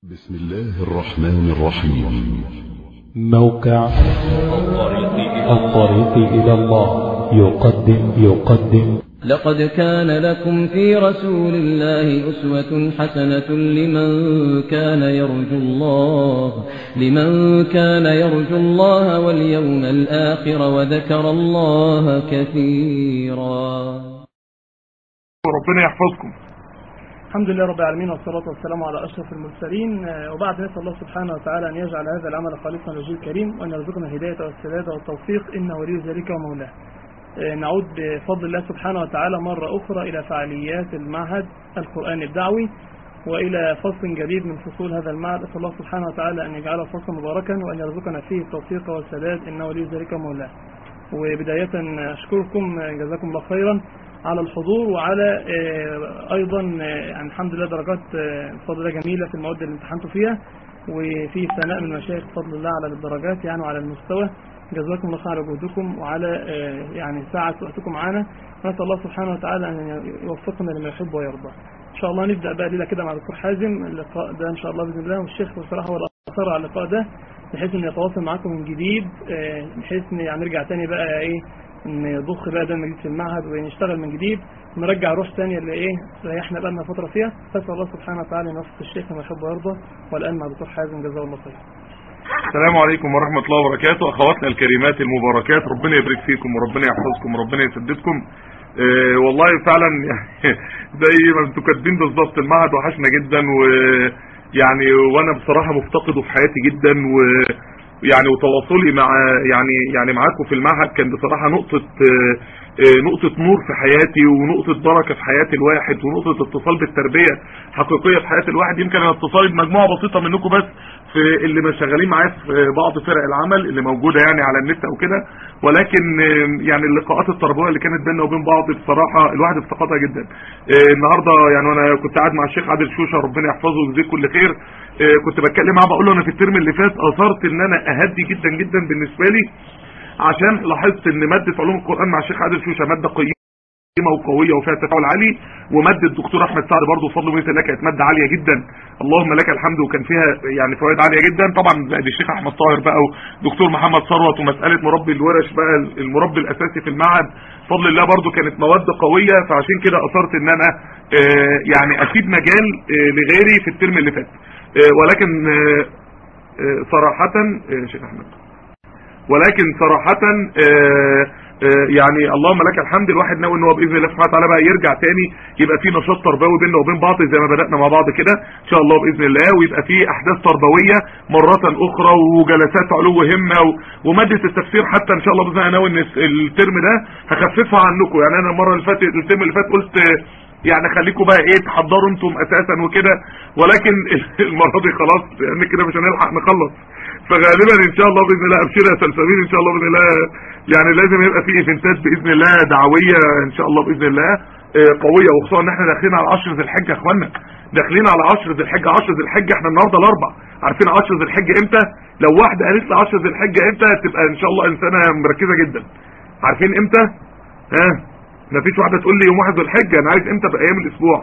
بسم الله الرحمن الرحيم موقع الطريق إلى الله يقدم يقدم لقد كان لكم في رسول الله أسوة حسنة لمن كان يرجو الله لمن كان يرجو الله واليوم الآخر وذكر الله كثيرا وربنا يحفظكم الحمد لله رب العالمين والصلاة والسلام على أشرف المرسلين آه، وبعد نسأل الله سبحانه وتعالى أن يجعل هذا العمل خالصا لوجه الكريم وأن يرزقنا الهداية والسداد والتوفيق إنه ولي ذلك ومولاه آه، نعود بفضل الله سبحانه وتعالى مرة أخرى إلى فعاليات المعهد القرآني الدعوي وإلى فصل جديد من فصول هذا المعهد أسأل الله سبحانه وتعالى أن يجعله فصلا مباركا وأن يرزقنا فيه التوفيق والسداد إنه ولي ذلك ومولاه وبداية أشكركم آه، جزاكم الله خيرا على الحضور وعلى آه، ايضا آه، يعني الحمد لله درجات آه، بفضل الله جميله في المواد اللي امتحنتوا فيها وفي ثناء من المشايخ بفضل الله على الدرجات يعني وعلى المستوى جزاكم الله خير على جهدكم وعلى آه، يعني ساعة وقتكم معنا نسأل الله سبحانه وتعالى أن يوفقنا لما يحب ويرضى إن شاء الله نبدأ بقى ليلة كده مع الدكتور حازم اللقاء ده إن شاء الله بإذن الله والشيخ بصراحة هو اللي أصر على اللقاء ده بحيث إنه يتواصل معاكم من جديد آه، بحيث إن يعني نرجع تاني بقى إيه نضخ بقى دم جديد في المعهد ونشتغل من جديد ونرجع روح ثانيه اللي ايه ريحنا بقى لنا فتره فيها فاسال الله سبحانه وتعالى ان يوفق الشيخ لما يحب ويرضى والان مع دكتور حازم جزاه الله خير. السلام عليكم ورحمة الله وبركاته اخواتنا الكريمات المباركات ربنا يبارك فيكم وربنا يحفظكم وربنا يسددكم آه والله فعلا يعني زي ما انتوا كاتبين بالظبط المعهد وحشنا جدا ويعني وانا بصراحة مفتقده في حياتي جدا و يعني وتواصلي مع يعني يعني معاكم في المعهد كان بصراحة نقطة آه، آه، نقطة نور في حياتي ونقطة بركة في حياة الواحد ونقطة اتصال بالتربية حقيقية في حياة الواحد يمكن انا اتصالي بمجموعة بسيطة منكم بس في اللي مش شغالين معايا في بعض فرق العمل اللي موجودة يعني على النت او كده ولكن آه، يعني اللقاءات التربوية اللي كانت بيننا وبين بعض بصراحة الواحد افتقدها جدا آه، النهاردة يعني وانا كنت قاعد مع الشيخ عادل شوشة ربنا يحفظه ويجزيه كل خير آه، كنت بتكلم معاه بقول له انا في الترم اللي فات اثرت ان انا اهدي جدا جدا بالنسبة لي عشان لاحظت ان مادة علوم القرآن مع الشيخ عادل شوشة مادة قيمة وقوية وفيها تفاعل عالي ومادة الدكتور احمد سعد برضه بفضل ومنه الله كانت مادة عالية جدا اللهم لك الحمد وكان فيها يعني فوائد عالية جدا طبعا زائد الشيخ احمد طاهر بقى ودكتور محمد ثروت ومسألة مربي الورش بقى المربي الاساسي في المعهد بفضل الله برضه كانت مواد قوية فعشان كده اثرت ان انا آه، يعني اسيب مجال آه، لغيري في الترم اللي فات آه، ولكن آه، آه، صراحة آه، شيخ احمد ولكن صراحة آه، آه، يعني اللهم لك الحمد الواحد ناوي ان هو باذن الله سبحانه وتعالى بقى يرجع تاني يبقى في نشاط تربوي بيننا وبين بعض زي ما بدانا مع بعض كده ان شاء الله باذن الله ويبقى في احداث تربويه مره اخرى وجلسات علو همه و- وماده التفسير حتى ان شاء الله باذن الله ناوي ان الترم ده هخففها عنكم يعني انا المره اللي فاتت الترم اللي فات قلت آه، يعني خليكم بقى ايه تحضروا انتم اساسا وكده ولكن المره دي خلاص لان كده مش هنلحق نخلص فغالبا ان شاء الله باذن الله ابشر يا سلسبيل ان شاء الله باذن الله يعني لازم يبقى في ايفنتات باذن الله دعويه ان شاء الله باذن الله آه، قويه وخصوصا ان احنا داخلين على 10 ذي الحجه يا اخوانا داخلين على 10 ذي الحجه 10 ذي الحجه احنا النهارده الاربع عارفين 10 ذي الحجه امتى لو واحده قالت لي 10 ذي الحجه امتى تبقى ان شاء الله انسانه مركزه جدا عارفين امتى ها مفيش واحده تقول لي يوم 1 ذي الحجه انا عايز امتى بايام الاسبوع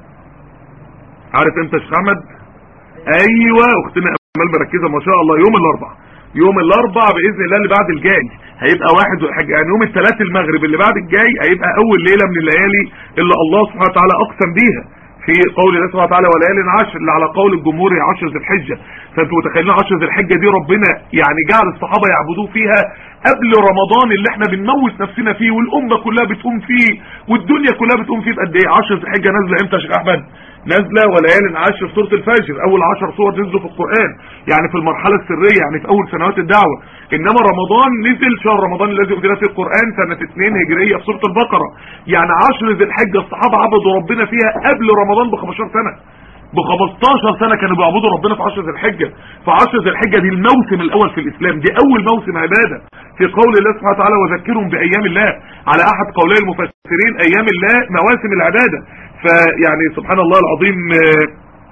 عارف امتى يا شيخ احمد ايوه اختنا امال مركزه ما شاء الله يوم الاربع يوم الاربع باذن الله اللي بعد الجاي هيبقى واحد والحاجة يعني يوم الثلاث المغرب اللي بعد الجاي هيبقى اول ليله من الليالي اللي الله سبحانه وتعالى اقسم بيها في قول الله سبحانه وتعالى وليالي عشر اللي على قول الجمهور هي 10 ذي الحجه فانتوا متخيلين 10 ذي الحجه دي ربنا يعني جعل الصحابه يعبدوه فيها قبل رمضان اللي احنا بنموت نفسنا فيه والامه كلها بتقوم فيه والدنيا كلها بتقوم فيه بقد ايه 10 ذي الحجه نازله امتى يا شيخ احمد نازله وليالي عشر في سوره الفجر اول 10 سور نزلوا في القران يعني في المرحله السريه يعني في اول سنوات الدعوه انما رمضان نزل شهر رمضان الذي انزل فيه القران سنه 2 هجريه في سوره البقره يعني 10 ذي الحجه الصحابه عبدوا ربنا فيها قبل رمضان ب 15 سنه ب 15 سنه كانوا بيعبدوا ربنا في 10 ذي الحجه ف 10 ذي الحجه دي الموسم الاول في الاسلام دي اول موسم عباده في قول الله سبحانه وتعالى وذكرهم بايام الله على احد قولي المفسرين ايام الله مواسم العباده فيعني سبحان الله العظيم آه،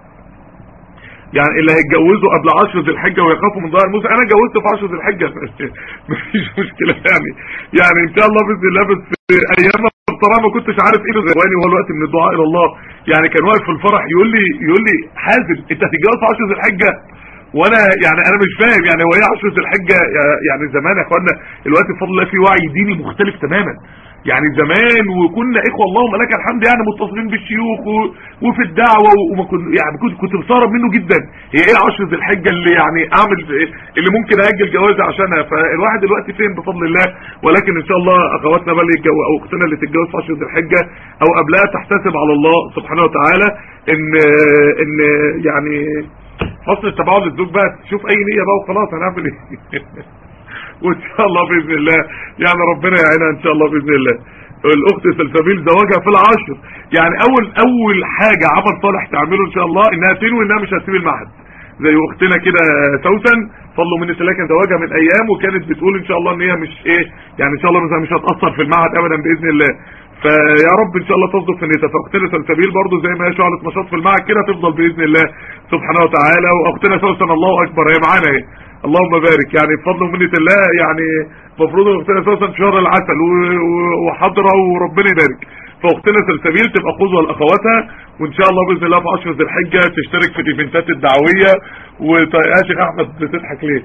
يعني اللي هيتجوزوا قبل 10 ذي الحجه ويخافوا من ظهر موسى انا اتجوزت في 10 ذي الحجه مفيش مشكله يعني يعني ان شاء الله باذن الله بس ايام بصراحه ما كنتش عارف ايه غيواني هو الوقت من الدعاء الى الله يعني كان واقف في الفرح يقول لي يقول لي حازم انت هتتجوز في 10 ذي الحجه وانا يعني انا مش فاهم يعني هو ايه 10 ذي الحجه يعني زمان يا اخوانا دلوقتي بفضل الله في وعي ديني مختلف تماما يعني زمان وكنا اخوه اللهم لك الحمد يعني متصلين بالشيوخ و- وفي الدعوه وما كنت يعني كنت كنت مستغرب منه جدا هي ايه 10 ذي الحجه اللي يعني اعمل اللي ممكن اجل جوازي عشانها فالواحد دلوقتي فين بفضل الله ولكن ان شاء الله اخواتنا بقى اللي يتجو- او اختنا اللي تتجوز في 10 ذي الحجه او قبلها تحتسب على الله سبحانه وتعالى ان ان يعني حسن التباعد للزوج بقى تشوف اي نيه بقى وخلاص هنعمل ايه وان شاء الله باذن الله يعني ربنا يعينها ان شاء الله باذن الله الاخت سلسبيل زواجها في العشر يعني اول اول حاجه عمل صالح تعمله ان شاء الله انها تنوي انها مش هتسيب المعهد زي اختنا كده سوسن فضلوا من الله كان زواجها من ايام وكانت بتقول ان شاء الله ان هي مش ايه يعني ان شاء الله مثلا مش هتاثر في المعهد ابدا باذن الله فيا رب ان شاء الله تصدق في نيتها فاختنا سلسبيل برضو زي ما هي شعلة نشاط في المعهد كده تفضل باذن الله سبحانه وتعالى واختنا سوسن الله اكبر هي معانا اهي اللهم بارك يعني بفضل ومنة الله يعني المفروض ان اختنا سوسن في شهر العسل و- و- وحاضره وربنا يبارك فاختنا سلسبيل تبقى قدوه لاخواتها وان شاء الله باذن الله في 10 ذي الحجه تشترك في الايفنتات الدعويه وط- يا شيخ احمد بتضحك ليه؟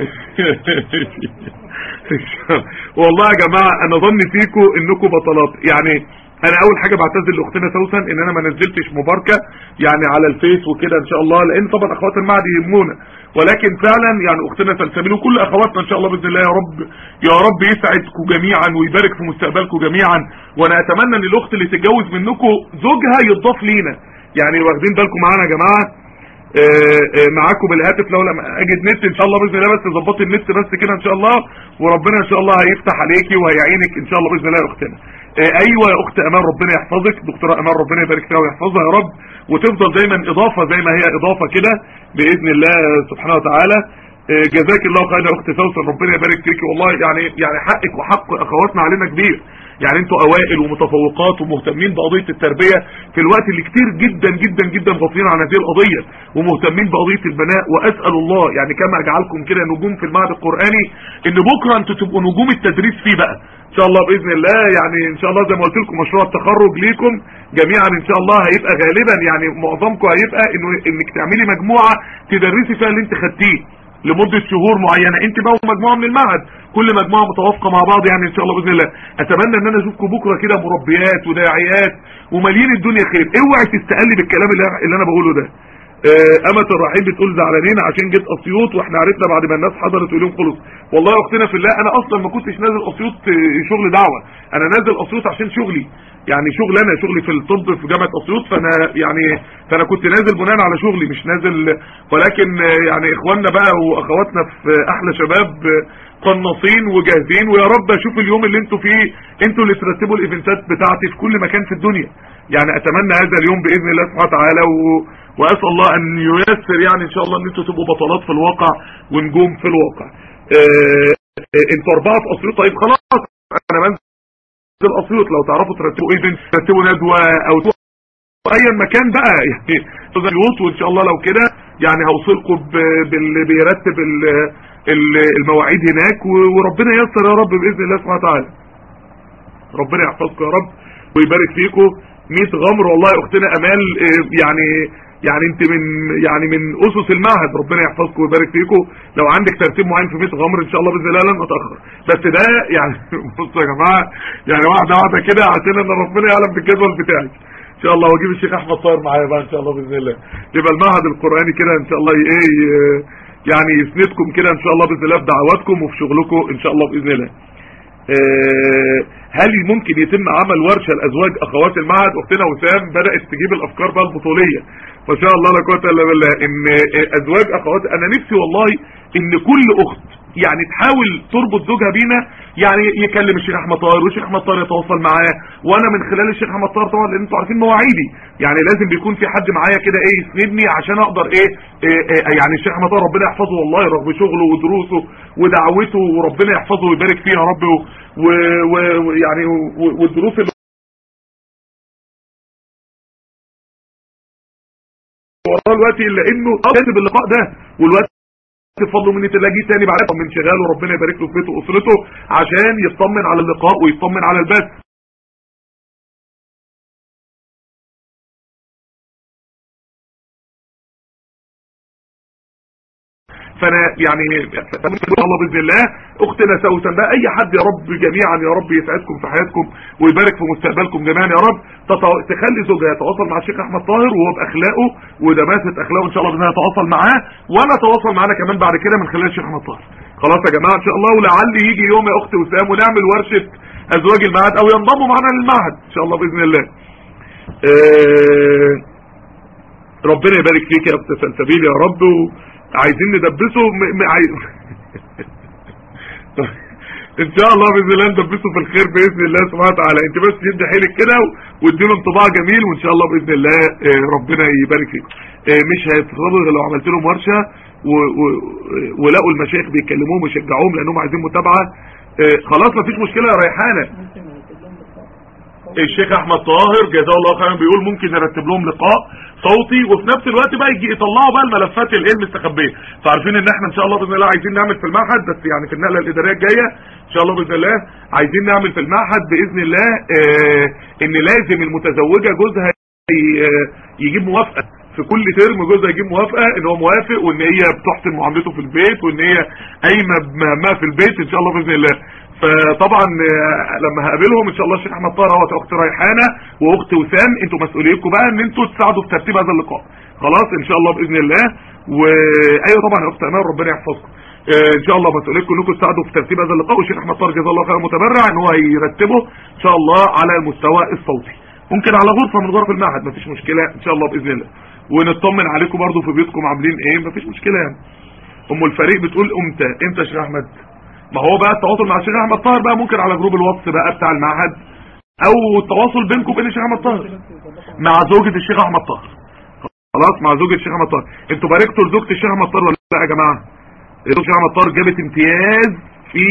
والله يا جماعه انا ظني فيكم انكم بطلات يعني انا اول حاجه بعتذر لاختنا سوسن ان انا ما نزلتش مباركه يعني على الفيس وكده ان شاء الله لان طبعا اخوات المعهد يهمونا ولكن فعلا يعني اختنا سلسبيل وكل اخواتنا ان شاء الله باذن الله يا رب يا رب يسعدكم جميعا ويبارك في مستقبلكم جميعا وانا اتمنى ان الاخت اللي تتجوز منكم زوجها يضاف لينا يعني واخدين بالكم معانا يا جماعه آه، آه، معاكم بالهاتف لو لما اجد نت ان شاء الله باذن الله بس ظبطي النت بس كده ان شاء الله وربنا ان شاء الله هيفتح عليكي وهيعينك ان شاء الله باذن الله يا اختنا آه، ايوه يا اخت امان ربنا يحفظك دكتوره امان ربنا يبارك فيها ويحفظها يا رب وتفضل دايما اضافه زي ما هي اضافه كده باذن الله سبحانه وتعالى آه، جزاك الله خير يا اخت سوسن ربنا يبارك فيكي والله يعني يعني حقك وحق اخواتنا علينا كبير يعني انتوا اوائل ومتفوقات ومهتمين بقضيه التربيه في الوقت اللي كتير جدا جدا جدا غافلين عن هذه القضيه ومهتمين بقضيه البناء واسال الله يعني كما اجعلكم كده نجوم في المعهد القراني ان بكره انتوا تبقوا نجوم التدريس فيه بقى ان شاء الله باذن الله يعني ان شاء الله زي ما قلت لكم مشروع التخرج ليكم جميعا ان شاء الله هيبقى غالبا يعني معظمكم هيبقى انه انك تعملي مجموعه تدرسي فيها اللي انت خدتيه لمدة شهور معينة انت بقى ومجموعة من المعهد كل مجموعة متوافقة مع بعض يعني ان شاء الله بإذن الله اتمنى ان انا اشوفكم بكرة كده مربيات وداعيات ومالين الدنيا خير اوعي تستقلي بالكلام اللي, اللي انا بقوله ده آه، أمة الرحيم بتقول زعلانين عشان جيت أسيوط واحنا عرفنا بعد ما الناس حضرت ويوم خلص والله يا اختنا في الله انا اصلا ما كنتش نازل اسيوط آه، شغل دعوة انا نازل اسيوط عشان شغلي يعني شغل انا شغلي في الطب في جامعة اسيوط فانا يعني فانا كنت نازل بناء على شغلي مش نازل ولكن آه، يعني اخواننا بقى واخواتنا في احلى شباب آه، قناصين وجاهزين ويا رب اشوف اليوم اللي انتوا فيه انتوا اللي ترتبوا الايفنتات بتاعتي في كل مكان في الدنيا يعني اتمنى هذا اليوم باذن الله سبحانه وتعالى و... واسال الله ان ييسر يعني ان شاء الله ان انتوا تبقوا بطلات في الواقع ونجوم في الواقع اه... اه... انتوا اربعه في اسيوط طيب خلاص انا بنزل اسيوط لو تعرفوا ترتبوا ايفنت ترتبوا ندوه او اي مكان بقى يعني اسيوط وان شاء الله لو كده يعني هوصلكم ب- باللي بيرتب ال- ال- المواعيد هناك و- وربنا ييسر يا رب باذن الله سبحانه وتعالى ربنا يحفظكم يا رب ويبارك فيكم 100 غمر والله يا اختنا امال آه، يعني يعني انت من يعني من اسس المعهد ربنا يحفظكم ويبارك فيكم لو عندك ترتيب معين في 100 غمر ان شاء الله باذن الله لن اتاخر بس ده يعني بصوا يا جماعه يعني واحده واحده كده عشان ان ربنا يعلم بالجدول بتاعي ان شاء الله واجيب الشيخ احمد طاهر معايا بقى ان شاء الله باذن الله يبقى المعهد القراني كده ان شاء الله ايه ي- يعني يسندكم كده ان شاء الله باذن الله في دعواتكم وفي شغلكم ان شاء الله باذن الله آه، هل ممكن يتم عمل ورشه لازواج اخوات المعهد اختنا وسام بدات تجيب الافكار بقى البطوليه ما شاء الله لا قوه الا بالله ان آه، ازواج اخوات انا نفسي والله ان كل اخت يعني تحاول تربط زوجها بينا يعني يكلم الشيخ احمد طاهر والشيخ احمد طاهر يتواصل معاه وانا من خلال الشيخ احمد طاهر طبعا لان انتوا عارفين مواعيدي يعني لازم بيكون في حد معايا كده ايه يسندني عشان اقدر ايه, إيه, إيه يعني الشيخ احمد طاهر ربنا يحفظه والله رغم شغله ودروسه ودعوته وربنا يحفظه ويبارك فيه يا رب و- و- ويعني و- والدروس اللي وراه الوقت الا انه كاتب اللقاء ده والوقت بفضل مني تلاقيه تاني بعد من شغاله وربنا يبارك له في بيته واسرته عشان يطمن على اللقاء ويطمن على البث فانا يعني ان شاء الله باذن الله اختنا سوسن بقى اي حد يا رب جميعا يا رب يسعدكم في حياتكم ويبارك في مستقبلكم جميعا يا رب تتو- تخلي زوجها يتواصل مع الشيخ احمد طاهر وهو باخلاقه ودماسه اخلاقه ان شاء الله باذن الله يتواصل معاه وانا اتواصل معانا كمان بعد كده من خلال الشيخ احمد طاهر خلاص يا جماعه ان شاء الله ولعل يجي يوم يا اخت وسام ونعمل ورشه ازواج المعهد او ينضموا معانا للمعهد ان شاء الله باذن الله آه، ربنا يبارك فيك يا اخت سلسبيل يا رب وعايزين ندبسه م... م... عاي... ان شاء الله باذن الله ندبسه في الخير باذن الله سبحانه وتعالى انت بس يدي حيلك كده و- واديله انطباع جميل وان شاء الله باذن الله آه، ربنا يبارك فيكم آه، مش هيتفضلوا غير لو عملت لهم ورشه و... و... ولقوا المشايخ بيكلموهم ويشجعوهم لانهم عايزين متابعه آه، خلاص مفيش مشكله يا ريحانه الشيخ احمد طاهر جزاه الله خيرا بيقول ممكن نرتب لهم لقاء صوتي وفي نفس الوقت بقى يجي يطلعوا بقى الملفات الايه المستخبيه فعارفين ان احنا ان شاء الله باذن الله عايزين نعمل في المعهد بس يعني في النقله الاداريه الجايه ان شاء الله باذن الله عايزين نعمل في المعهد باذن الله آه ان لازم المتزوجه جوزها ي- آه، يجيب موافقه في كل ترم جوزها يجيب موافقه ان هو موافق وان هي بتحسن معاملته في البيت وان هي قايمه بمهامها في البيت ان شاء الله باذن الله فطبعا آه، لما هقابلهم ان شاء الله الشيخ احمد طاهر اهوت اخت ريحانه واخت وسام انتوا مسؤوليتكم بقى ان انتوا تساعدوا في ترتيب هذا اللقاء خلاص ان شاء الله باذن الله وايوه طبعا يا اخت امان ربنا يحفظكم آه، ان شاء الله مسؤوليتكم انكم تساعدوا في ترتيب هذا اللقاء والشيخ احمد طاهر جزاه الله خير متبرع ان هو هيرتبه ان شاء الله على المستوى الصوتي ممكن على غرفه من غرف المعهد مفيش مشكله ان شاء الله باذن الله ونطمن عليكم برضو في بيوتكم عاملين ايه مفيش مشكله يعني ام الفريق بتقول امتى امتى يا شيخ احمد ما هو بقى التواصل مع الشيخ احمد طاهر بقى ممكن على جروب الواتس بقى بتاع المعهد او التواصل بينكم وبين الشيخ احمد طاهر مع زوجة الشيخ احمد طاهر خلاص مع زوجة الشيخ احمد طاهر انتوا باركتوا لزوجة الشيخ احمد طاهر ولا لا يا جماعه زوجة الشيخ احمد طاهر جابت امتياز في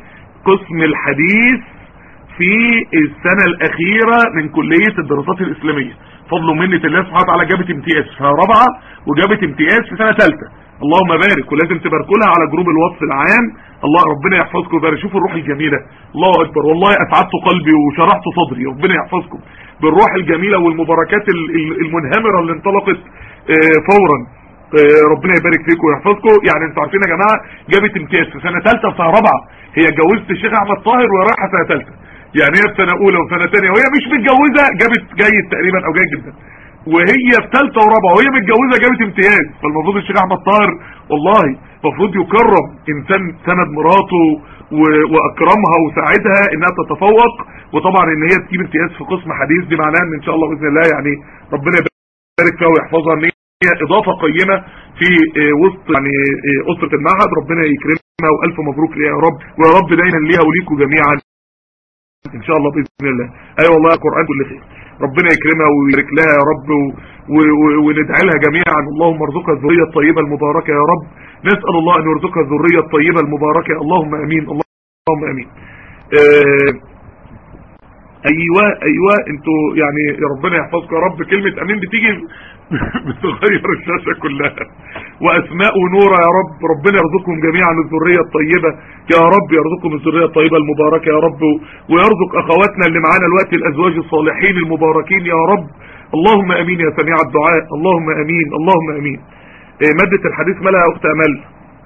قسم الحديث في السنة الأخيرة من كلية الدراسات الإسلامية فضل ومنة الله سبحانه وتعالى جابت امتياز في سنة رابعة وجابت امتياز في سنة ثالثة اللهم بارك ولازم تباركوا لها على جروب الواتس العام الله ربنا يحفظكم ويبارك شوفوا الروح الجميلة الله أكبر والله أسعدت قلبي وشرحت صدري ربنا يحفظكم بالروح الجميلة والمباركات ال- ال- المنهمرة اللي انطلقت آه، فورا آه، ربنا يبارك فيكم ويحفظكم يعني انتوا عارفين يا جماعه جابت امتياز في سنه ثالثه وسنه رابعه هي اتجوزت الشيخ احمد طاهر وهي رايحه سنه ثالثه يعني هي في سنه اولى وسنه ثانيه وهي مش متجوزه جابت جيد تقريبا او جيد جدا وهي في ثالثه ورابعه وهي متجوزه جابت امتياز فالمفروض الشيخ احمد طاهر والله المفروض يكرم انسان سند مراته و- واكرمها وساعدها انها تتفوق وطبعا ان هي تجيب امتياز في قسم حديث دي معناها ان ان شاء الله باذن الله يعني ربنا يبارك فيها ويحفظها ان هي اضافه قيمه في آه، وسط يعني آه، اسره المعهد ربنا يكرمها والف مبروك ليها يا رب ويا رب دايما ليها وليكم جميعا ان شاء الله باذن الله اي أيوة والله القران كل خير ربنا يكرمها ويبارك لها يا رب و... و... و... وندعي لها جميعا اللهم ارزقها الذريه الطيبه المباركه يا رب نسال الله ان يرزقها الذريه الطيبه المباركه اللهم امين اللهم امين آه... ايوه ايوه انتوا يعني يا ربنا يحفظكم يا رب كلمه امين بتيجي بتغير الشاشه كلها واسماء ونورة يا رب ربنا يرزقهم جميعا الذريه الطيبه يا رب يرزقهم الذريه الطيبه المباركه يا رب ويرزق اخواتنا اللي معانا الوقت الازواج الصالحين المباركين يا رب اللهم امين يا سميع الدعاء اللهم امين اللهم امين إيه ماده الحديث مالها يا اخت امل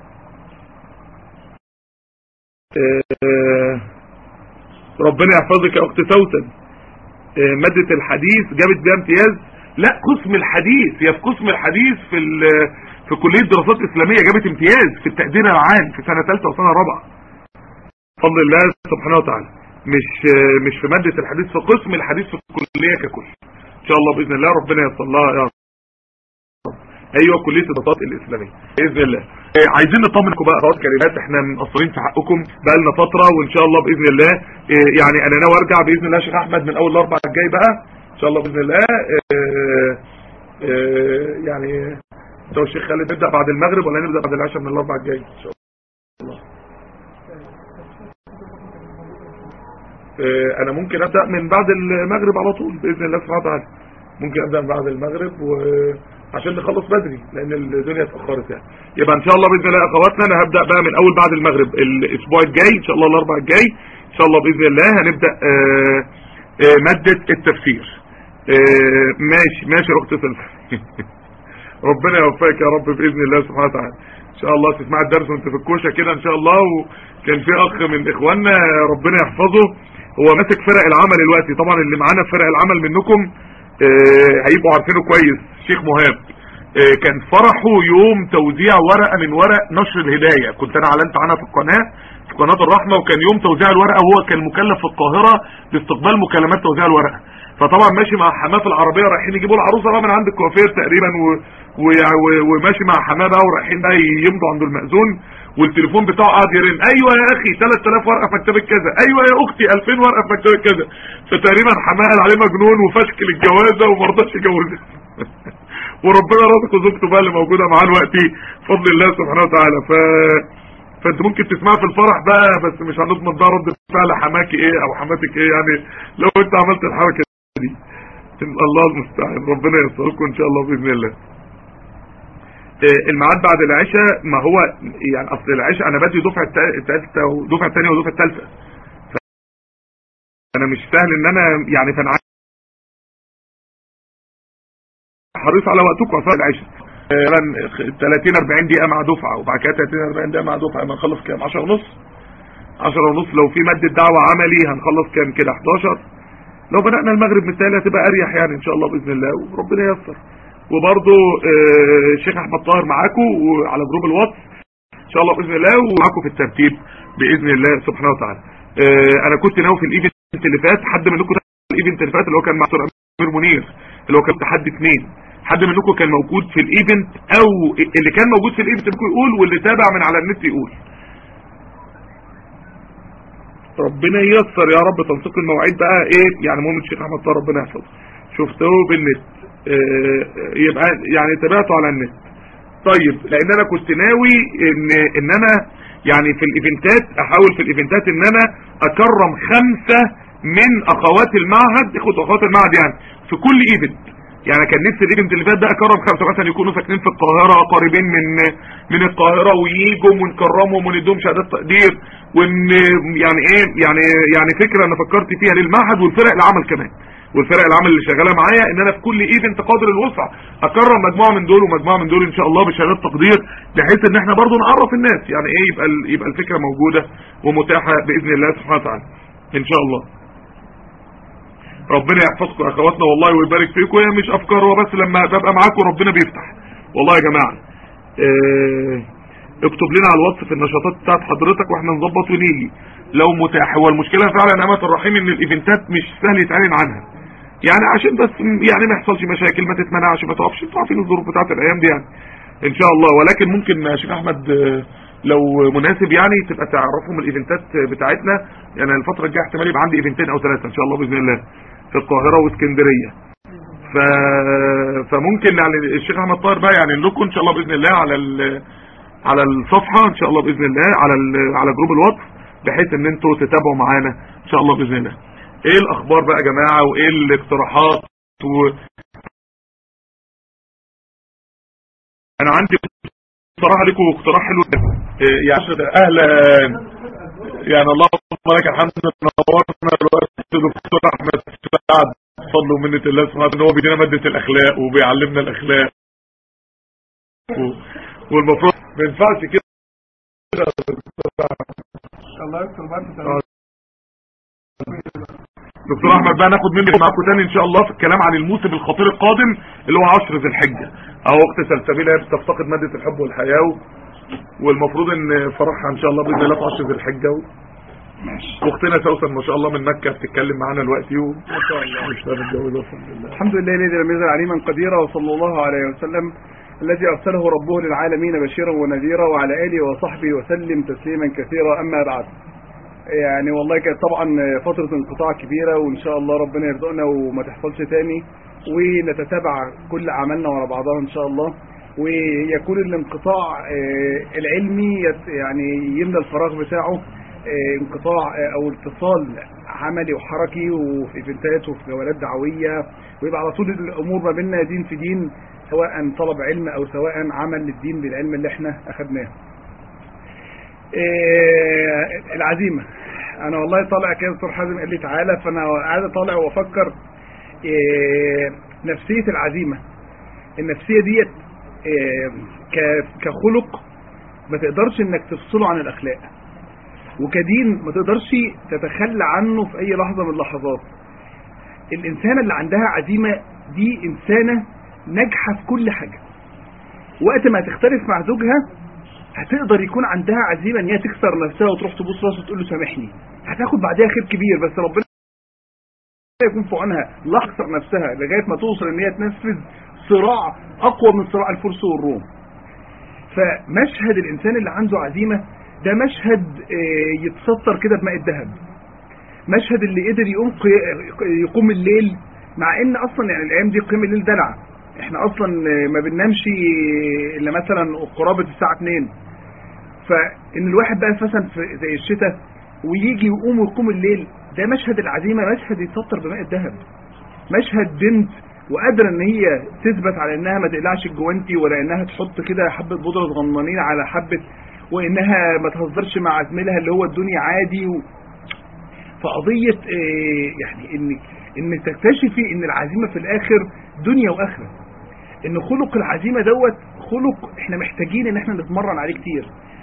إيه ربنا يحفظك يا اخت سوسن إيه ماده الحديث جابت بيها امتياز لا قسم الحديث هي في قسم الحديث في ال- في كليه دراسات اسلاميه جابت امتياز في التقدير العام في سنه ثالثه وسنه رابعه بفضل الله سبحانه وتعالى مش مش في ماده الحديث في قسم الحديث في الكليه ككل ان شاء الله باذن الله ربنا ييسر لها يا رب ايوه كليه الدراسات الاسلاميه باذن الله إيه، عايزين نطمنكم بقى اخوات كريمات احنا مقصرين في حقكم بقى لنا فتره وان شاء الله باذن الله إيه، يعني انا ناوي ارجع باذن الله يا شيخ احمد من اول الاربع الجاي بقى ان شاء الله باذن الله إيه، إيه، يعني لو الشيخ خالد نبدا بعد المغرب ولا نبدا بعد العشاء من الاربع الجاي ان شاء الله إيه، انا ممكن ابدا من بعد المغرب على طول باذن الله سبحانه وتعالى ممكن ابدا من بعد المغرب وعشان نخلص بدري لان الدنيا اتاخرت يعني يبقى ان شاء الله باذن الله يا اخواتنا انا هبدا بقى من اول بعد المغرب الاسبوع الجاي ان شاء الله الاربع الجاي ان شاء الله باذن الله هنبدا آه، آه، ماده التفسير آه، ماشي ماشي يا اخت سلمى ربنا يوفقك يا رب باذن الله سبحانه وتعالى ان شاء الله تسمع الدرس وانت في الكوشه كده ان شاء الله وكان في اخ من اخواننا ربنا يحفظه هو ماسك فرق العمل دلوقتي طبعا اللي معانا في فرق العمل منكم آه، هيبقوا عارفينه كويس شيخ مهاب آه، كان فرحه يوم توزيع ورقه من ورق نشر الهدايه كنت انا اعلنت عنها في القناه في قناه الرحمه وكان يوم توزيع الورقه وهو كان مكلف في القاهره باستقبال مكالمات توزيع الورقه فطبعا ماشي مع حماه في العربيه رايحين يجيبوا العروسه بقى من عند الكوافير تقريبا و... و... و... وماشي مع حماه بقى ورايحين بقى يمضوا عند المأذون والتليفون بتاعه قاعد يرن ايوه يا اخي 3000 ورقه في مكتبك كذا ايوه يا اختي 2000 ورقه في مكتبك كذا فتقريبا حماه قال عليه مجنون وفشكل الجوازه وما رضاش يجوزها وربنا رزقه زوجته بقى اللي موجوده معاه دلوقتي بفضل الله سبحانه وتعالى ف فانت ممكن تسمعها في الفرح بقى بس مش هنضمن بقى رد فعل حماكي ايه او حماتك ايه يعني لو انت عملت الحركه دي الله المستعان ربنا ييسركم ان شاء الله باذن الله آه، الميعاد بعد العشاء ما هو يعني اصل العشاء انا بدي دفعه الثالثه ودفعه الثانيه ودفعه الثالثه انا مش سهل ان انا يعني فانا حريص على وقتكم عشان العشاء مثلا 30 40 دقيقه مع دفعه وبعد كده 30 40 دقيقه مع دفعه ما نخلص كام 10 ونص 10 ونص لو في ماده دعوه عملي هنخلص كام كده 11 لو بدانا المغرب مثالي هتبقى اريح يعني ان شاء الله باذن الله وربنا ييسر وبرضه آه، الشيخ احمد طاهر معاكم وعلى جروب الواتس ان شاء الله باذن الله ومعاكم في الترتيب باذن الله سبحانه وتعالى آه، انا كنت ناوي في الايفنت اللي فات حد منكم الايفنت اللي فات اللي هو كان مع دكتور امير منير اللي هو كان تحدي اثنين حد منكم كان موجود في الايفنت او اللي كان موجود في الايفنت ممكن يقول واللي تابع من على النت يقول ربنا ييسر يا رب تنسيق المواعيد بقى ايه يعني مهم الشيخ احمد طاهر ربنا يحفظه شفته بالنت آه، يبقى يعني تابعته على النت طيب لان انا كنت ناوي ان ان انا يعني في الايفنتات احاول في الايفنتات ان انا اكرم خمسة من اخوات المعهد اخوة اخوات المعهد يعني في كل ايفنت يعني كان نفسي الايفنت اللي فات ده اكرم خمسة مثلا يكونوا ساكنين في القاهرة قريبين من من القاهرة وييجوا ونكرمهم ونديهم شهادات تقدير وان يعني ايه يعني يعني فكرة انا فكرت فيها للمعهد والفرق العمل كمان والفرق العمل اللي شغاله معايا ان انا في كل ايفنت قدر الوسع اكرم مجموعه من دول ومجموعه من دول ان شاء الله بشهادات تقدير بحيث ان احنا برضو نعرف الناس يعني ايه يبقى ال- يبقى الفكره موجوده ومتاحه باذن الله سبحانه وتعالى ان شاء الله ربنا يحفظكم يا اخواتنا والله ويبارك فيكم هي مش افكار هو بس لما ببقى معاكم ربنا بيفتح والله يا جماعه اه اكتب لنا على الواتس في النشاطات بتاعت حضرتك واحنا نظبط ونيجي لو متاح هو المشكله فعلا يا امه الرحيم ان الايفنتات مش سهل يتعلن عنها يعني عشان بس يعني ما يحصلش مشاكل ما تتمنعش ما تقفش انتوا عارفين الظروف بتاعت الايام دي يعني ان شاء الله ولكن ممكن يا شيخ احمد آه، لو مناسب يعني تبقى تعرفهم الايفنتات بتاعتنا يعني الفتره الجايه احتمال يبقى عندي ايفنتين او ثلاثه ان شاء الله باذن الله في القاهره واسكندريه ف... فممكن يعني الشيخ احمد طاهر بقى يعني لكم ان شاء الله باذن الله على ال... على الصفحه ان شاء الله باذن الله على ال... على جروب الواتس بحيث ان انتوا تتابعوا معانا ان شاء الله باذن الله ايه الاخبار بقى يا جماعه وايه الاقتراحات و... انا عندي بصراحه لكم اقتراح حلو إيه يا عشرة اهلا يعني اللهم لك الحمد نورنا الوقت دكتور احمد سعد بفضل ومنه الله سبحانه وتعالى ان هو بيدينا ماده الاخلاق وبيعلمنا الاخلاق و... والمفروض ما ينفعش كده الله يستر بعد آه. دكتور احمد بقى ناخد منك معاكم تاني ان شاء الله في الكلام عن الموسم الخطير القادم اللي هو عشر ذي الحجه او وقت سلسبيله هي بتفتقد ماده الحب والحياه و... والمفروض ان فرحها ان شاء الله باذن الله في عشر ذي الحجه و... واختنا سوسن ما شاء الله من مكه بتتكلم معانا دلوقتي و... ما شاء الله مش متجوزه الحمد لله الحمد لله الذي لم يزل عليما قديرا وصلى الله عليه وسلم الذي أرسله ربه للعالمين بشيرا ونذيرا وعلى آله وصحبه وسلم تسليما كثيرا أما بعد يعني والله كانت طبعا فترة انقطاع كبيرة وإن شاء الله ربنا يرزقنا وما تحصلش تاني ونتتابع كل أعمالنا ورا بعضها إن شاء الله ويكون الانقطاع آه، العلمي يت- يعني يملى الفراغ بتاعه آه، انقطاع آه، او اتصال عملي وحركي وفي ايفنتات وفي جولات دعويه ويبقى على طول الامور ما بيننا دين في دين سواء طلب علم او سواء عمل للدين بالعلم اللي احنا اخدناه. آه، العزيمه انا والله طالع كده دكتور حازم قال لي تعالى فانا قاعد طالع وافكر آه، نفسيه العزيمه النفسيه ديت آه، ك- كخلق ما تقدرش انك تفصله عن الاخلاق وكدين ما تقدرش تتخلى عنه في اي لحظة من اللحظات الانسانة اللي عندها عزيمة دي انسانة ناجحة في كل حاجة وقت ما تختلف مع زوجها هتقدر يكون عندها عزيمة ان هي تكسر نفسها وتروح تبص راسه وتقول له سامحني هتاخد بعدها خير كبير بس ربنا يكون في عونها لا تكسر نفسها لغاية ما توصل ان هي تنفذ صراع اقوى من صراع الفرس والروم فمشهد الانسان اللي عنده عزيمة ده مشهد آه، يتسطر كده بماء الذهب مشهد اللي قدر يقوم قي- يقوم الليل مع ان اصلا يعني الايام دي قيام الليل دلع احنا اصلا آه، ما بننامش الا مثلا قرابة الساعة 2 فان الواحد بقى مثلا في زي الشتاء ويجي يقوم ويقوم الليل ده مشهد العزيمة مشهد يتسطر بماء الذهب مشهد بنت وقادرة ان هي تثبت على انها ما تقلعش الجوانتي ولا انها تحط كده حبة بودرة صغننين على حبة وانها ما تهزرش مع زميلها اللي هو الدنيا عادي و... فقضية آه، يعني ان ان تكتشفي ان العزيمة في الاخر دنيا واخرة ان خلق العزيمة دوت خلق احنا محتاجين ان احنا نتمرن عليه كتير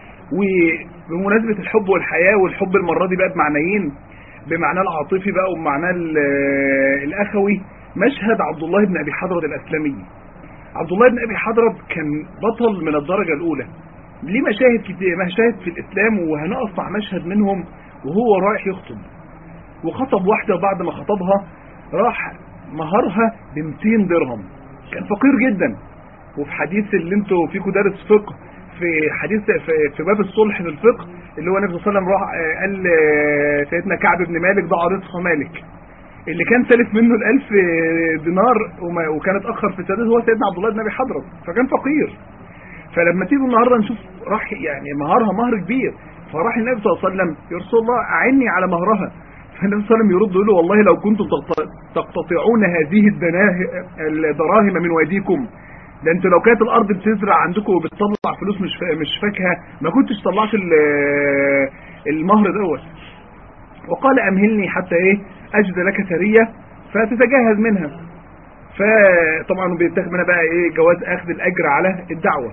وبمناسبة الحب والحياة والحب المرة دي بقى بمعنيين بمعناه العاطفي بقى وبمعناه ال- الاخوي مشهد عبد الله بن ابي حضرة الاسلمي عبد الله بن ابي حضرة كان بطل من الدرجة الاولى ليه مشاهد كتير مشاهد في الاسلام وهنقف مع مشهد منهم وهو رايح يخطب وخطب واحدة وبعد ما خطبها راح مهرها ب 200 درهم كان فقير جدا وفي حديث اللي انتوا فيكم دارس فقه في حديث في, في باب الصلح في الفقه اللي هو النبي صلى الله عليه وسلم راح آه، قال آه، سيدنا كعب بن مالك ضاع رزق مالك اللي كان سالف منه الألف دينار وما- وكان اتأخر في السداد هو سيدنا عبد الله بن ابي حضرة فكان فقير فلما تيجوا النهارده نشوف راح يعني مهرها مهر كبير فراح النبي صلى الله عليه وسلم يا رسول الله اعني على مهرها فالنبي صلى الله عليه وسلم يرد يقول له والله لو كنتم تقط- تقتطعون هذه الدناه- الدراهم من واديكم ده انتوا لو كانت الارض بتزرع عندكم وبتطلع فلوس مش فا- مش فاكهه ما كنتش طلعت ال- المهر دوت وقال امهلني حتى ايه اجد لك سريه فتتجهز منها فطبعا بيتاخد منها بقى ايه جواز اخذ الاجر على الدعوه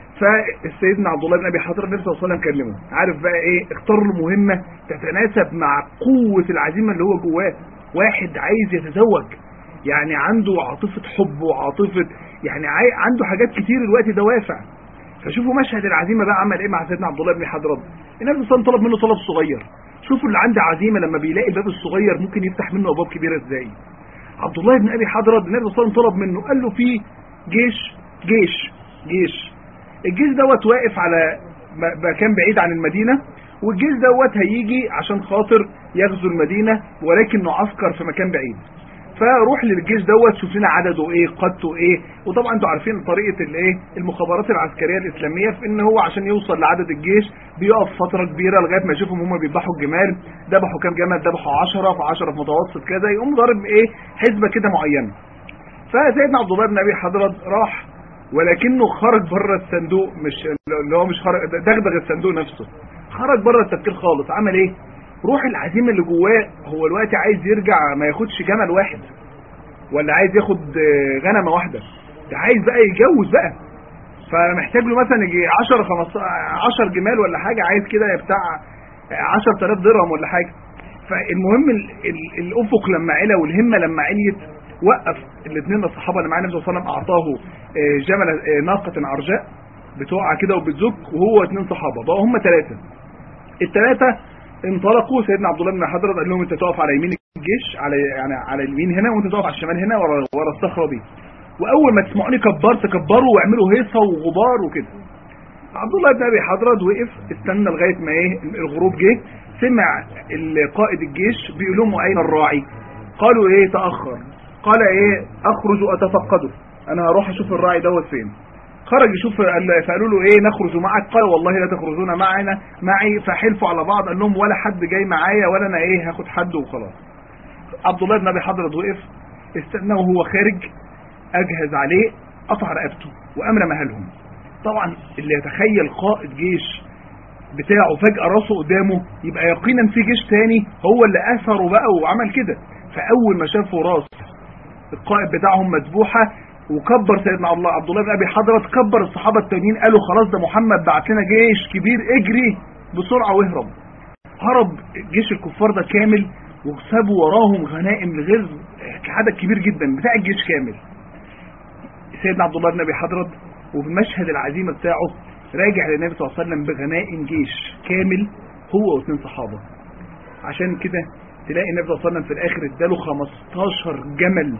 فالسيدنا عبد الله بن ابي حضر النبي صلى الله عليه وسلم كلمه عارف بقى ايه اختار له مهمه تتناسب مع قوه العزيمه اللي هو جواه واحد عايز يتزوج يعني عنده عاطفه حب وعاطفه يعني عاي... عنده حاجات كتير الوقت دوافع فشوفوا مشهد العزيمه بقى عمل ايه مع سيدنا عبد الله بن حضرب النبي صلى الله عليه وسلم طلب منه طلب صغير شوفوا اللي عنده عزيمه لما بيلاقي الباب الصغير ممكن يفتح منه ابواب كبيره ازاي عبد الله بن ابي حضرب النبي صلى الله عليه وسلم طلب منه قال له في جيش جيش جيش الجيش دوت واقف على م- مكان بعيد عن المدينة والجيش دوت هيجي عشان خاطر يغزو المدينة ولكن معسكر في مكان بعيد فروح للجيش دوت شوف لنا عدده ايه قدته ايه وطبعا انتوا عارفين طريقه الايه المخابرات العسكريه الاسلاميه في ان هو عشان يوصل لعدد الجيش بيقف فتره كبيره لغايه ما يشوفهم هم بيذبحوا الجمال ذبحوا كام جمل ذبحوا 10 في 10 في متوسط كذا يقوم ضارب ايه حسبه كده معينه فسيدنا عبد الله بن ابي حضرت راح ولكنه خرج بره الصندوق مش اللي هو مش خرج دغدغ الصندوق نفسه خرج بره التفكير خالص عمل ايه روح العزيمه اللي جواه هو الوقت عايز يرجع ما ياخدش جمل واحد ولا عايز ياخد آه، غنمه واحده ده عايز بقى يتجوز بقى فمحتاج له مثلا يجي 10 15 10 جمال ولا حاجه عايز كده بتاع 10000 درهم ولا حاجه فالمهم ال- ال- الافق لما علا والهمه لما عليت وقف الاثنين الصحابه اللي معاه النبي صلى الله عليه وسلم اعطاه آه، جمل آه، ناقه عرجاء بتقع كده وبتزك وهو اثنين صحابه بقى هم ثلاثه الثلاثه انطلقوا سيدنا عبد الله بن حضرة قال لهم انت تقف على يمين الجيش على يعني على اليمين هنا وانت تقف على الشمال هنا ورا ورا الصخره دي واول ما تسمعوني كبار تكبروا واعملوا هيصه وغبار وكده عبد الله بن ابي حضرت وقف استنى لغايه ما ايه الغروب جه سمع قائد الجيش بيقول لهم اين الراعي قالوا ايه تاخر قال ايه اخرج اتفقده انا هروح اشوف الراعي دوت فين خرج يشوف قال- فقالوا له ايه نخرج معك قال والله لا تخرجون معنا معي فحلفوا على بعض قال لهم ولا حد جاي معايا ولا انا ايه هاخد حد وخلاص عبد الله بن ابي حضرت وقف استنى وهو خارج اجهز عليه قطع رقبته وقام رماها لهم طبعا اللي يتخيل قائد جيش بتاعه فجأة راسه قدامه يبقى يقينا في جيش تاني هو اللي اثره بقى وعمل كده فاول ما شافوا راس القائد بتاعهم مذبوحة وكبر سيدنا عبد الله عبد الله بن ابي حضرة كبر الصحابه التانيين قالوا خلاص ده محمد بعت لنا جيش كبير اجري بسرعه واهرب هرب جيش الكفار ده كامل وسابوا وراهم غنائم الغز عدد كبير جدا بتاع الجيش كامل سيدنا عبد الله بن ابي حضرة وفي مشهد العزيمه بتاعه راجع للنبي صلى الله عليه وسلم بغنائم جيش كامل هو واثنين صحابه عشان كده تلاقي النبي صلى الله عليه وسلم في الاخر اداله 15 جمل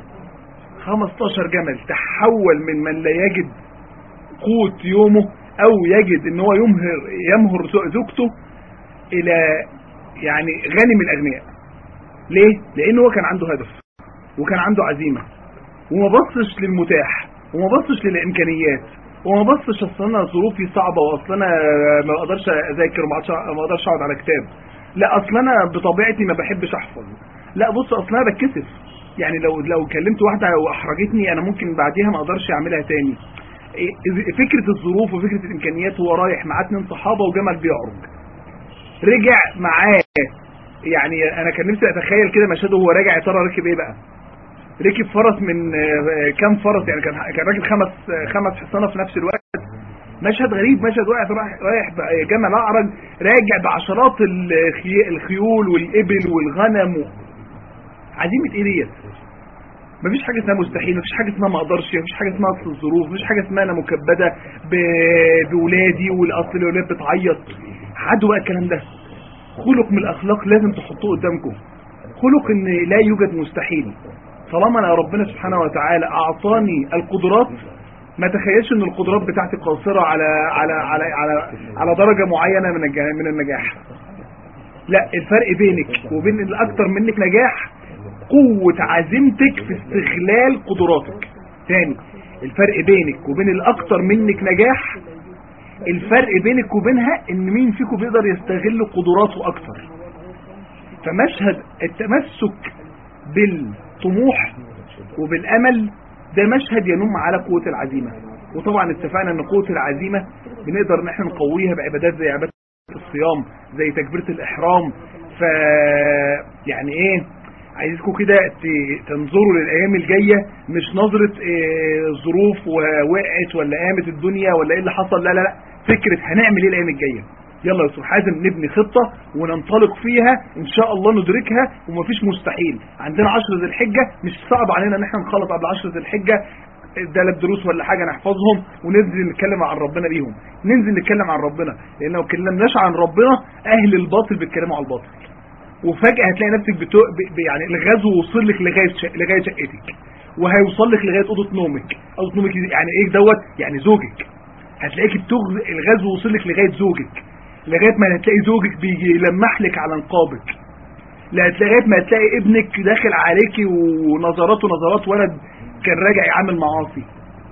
15 جمل تحول من من لا يجد قوت يومه او يجد ان هو يمهر يمهر زوجته الى يعني غني من الاغنياء ليه لان هو كان عنده هدف وكان عنده عزيمه وما بصش للمتاح وما بصش للامكانيات وما بصش اصل انا ظروفي صعبه واصل انا ما اقدرش اذاكر وما أقدرش- ما اقدرش اقعد على كتاب لا اصل انا بطبيعتي ما بحبش احفظ لا بص اصل انا بتكسف يعني لو لو كلمت واحده واحرجتني انا ممكن بعديها ما اقدرش اعملها تاني إيه- فكره الظروف وفكره الامكانيات هو رايح معاه اتنين صحابه وجمل بيعرج رجع معاه يعني انا كان نفسي اتخيل كده مشهده وهو راجع يا ترى ركب ايه بقى ركب فرس من آه، كام فرس يعني كان كان راكب خمس آه، خمس حصانه في نفس الوقت مشهد غريب مشهد واقف رايح رايح بقى جمل اعرج راجع بعشرات الخي- الخيول والابل والغنم و... عزيمه ايه ديت مفيش حاجه اسمها مستحيل مفيش حاجه اسمها ما اقدرش مفيش حاجه اسمها اصل الظروف مفيش حاجه اسمها انا مكبده ب- بولادي والاصل الاولاد بتعيط عدوا بقى الكلام ده خلق من الاخلاق لازم تحطوه قدامكم خلق ان لا يوجد مستحيل طالما انا ربنا سبحانه وتعالى اعطاني القدرات ما تخيلش ان القدرات بتاعتي قاصره على على على على على درجه معينه من الج- من النجاح لا الفرق بينك وبين الاكثر منك نجاح قوه عزيمتك في استغلال قدراتك تاني الفرق بينك وبين الاكثر منك نجاح الفرق بينك وبينها ان مين فيكم بيقدر يستغل قدراته اكتر فمشهد التمسك بالطموح وبالامل ده مشهد ينم على قوة العزيمة وطبعا اتفقنا ان قوة العزيمة بنقدر ان احنا نقويها بعبادات زي عبادة الصيام زي تكبيرة الاحرام ف يعني ايه عايزكم كده ت- تنظروا للايام الجايه مش نظره إيه ظروف ووقعت ولا قامت الدنيا ولا ايه اللي حصل لا لا لا فكره هنعمل ايه الايام الجايه يلا يا استاذ حازم نبني خطه وننطلق فيها ان شاء الله ندركها ومفيش مستحيل عندنا 10 ذي الحجه مش صعب علينا ان احنا نخلص قبل 10 ذي الحجه ثلاث دروس ولا حاجه نحفظهم وننزل نتكلم عن ربنا بيهم ننزل نتكلم عن ربنا لان لو اتكلمناش عن ربنا اهل الباطل بيتكلموا على الباطل وفجأة هتلاقي نفسك بتو... ب... ب... يعني الغزو وصل لك لغاية ش... لغاية شقتك وهيوصل لك لغاية أوضة نومك أوضة نومك دي يعني إيه دوت يعني زوجك هتلاقيك بتغز... الغزو وصل لك لغاية زوجك لغاية ما هتلاقي زوجك بيجي يلمح لك على نقابك لا لغاية ما هتلاقي ابنك داخل عليكي ونظراته نظرات ولد كان راجع يعمل معاصي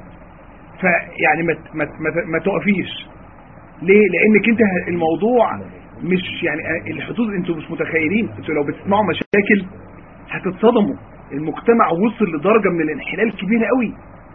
فيعني ما ما ما, ما تقفيش ليه لانك انت ه- الموضوع مش يعني الحدود انتوا مش متخيلين انتوا لو بتسمعوا مشاكل هتتصدموا المجتمع وصل لدرجة من الانحلال كبيرة قوي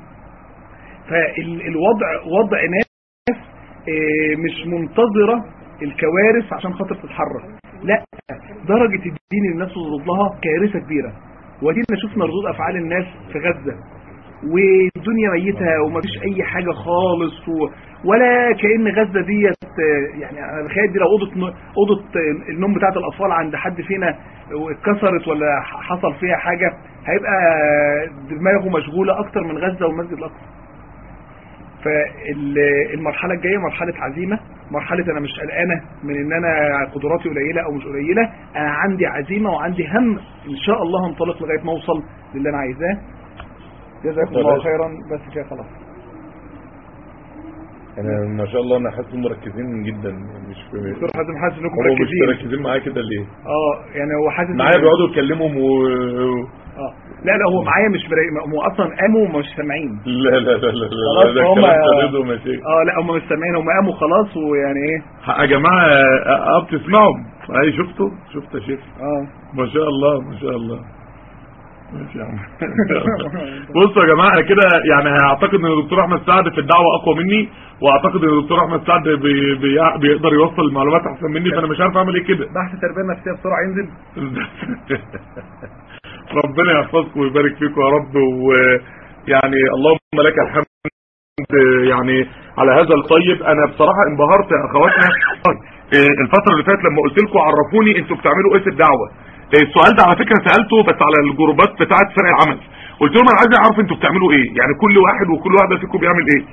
فالوضع وضع ناس آه، مش منتظرة الكوارث عشان خاطر تتحرك لا درجة الدين اللي الناس وصلت لها كارثة كبيرة ودينا شفنا ردود افعال الناس في غزة والدنيا ميتة ومفيش اي حاجة خالص و... ولا كأن غزة ديت آه، يعني انا بخيل دي لو اوضة ن- اوضة آه، النوم بتاعت الاطفال عند حد فينا اتكسرت ولا ح- حصل فيها حاجة هيبقى دماغه مشغولة اكتر من غزة والمسجد الاقصى فالمرحلة الجاية مرحلة عزيمة مرحلة انا مش قلقانة من ان انا قدراتي قليلة او مش قليلة انا عندي عزيمة وعندي هم ان شاء الله هنطلق لغاية ما اوصل للي انا عايزاه جزاكم الله خيرا بس كده خلاص انا ما شاء الله انا حاسس انهم مركزين جدا مش في دكتور حازم حاسس انكم هم مش مركزين مركزين معايا كده ليه اه يعني هو حاسس معايا إن- بيقعدوا يتكلمهم و اه لا لا هو معايا مش مرا... هو اصلا قاموا ومش سامعين لا لا لا لا لا خلاص ده هم كلام سديد ومشاكل اه لا هم مش سامعين هم قاموا خلاص ويعني ايه يا جماعة اه بتسمعوا اي شفتوا شفت يا شيخ اه ما شاء الله ما شاء الله ماشي يا عم بصوا يا جماعه كده يعني اعتقد ان الدكتور احمد سعد في الدعوه اقوى مني واعتقد ان الدكتور احمد سعد بي بي بيقدر يوصل المعلومات احسن مني فانا مش عارف اعمل ايه كده بحث تربيه نفسيه بسرعه ينزل ربنا يحفظكم ويبارك فيكم يا رب ويعني اللهم لك الحمد يعني على هذا الطيب انا بصراحة انبهرت يا اخواتنا إيه، الفترة اللي فاتت لما قلت لكم عرفوني انتوا بتعملوا ايه في الدعوة إيه، السؤال ده على فكرة سألته بس على الجروبات بتاعت فرق العمل قلت لهم انا عايز اعرف انتوا بتعملوا ايه يعني كل واحد وكل واحدة فيكم بيعمل ايه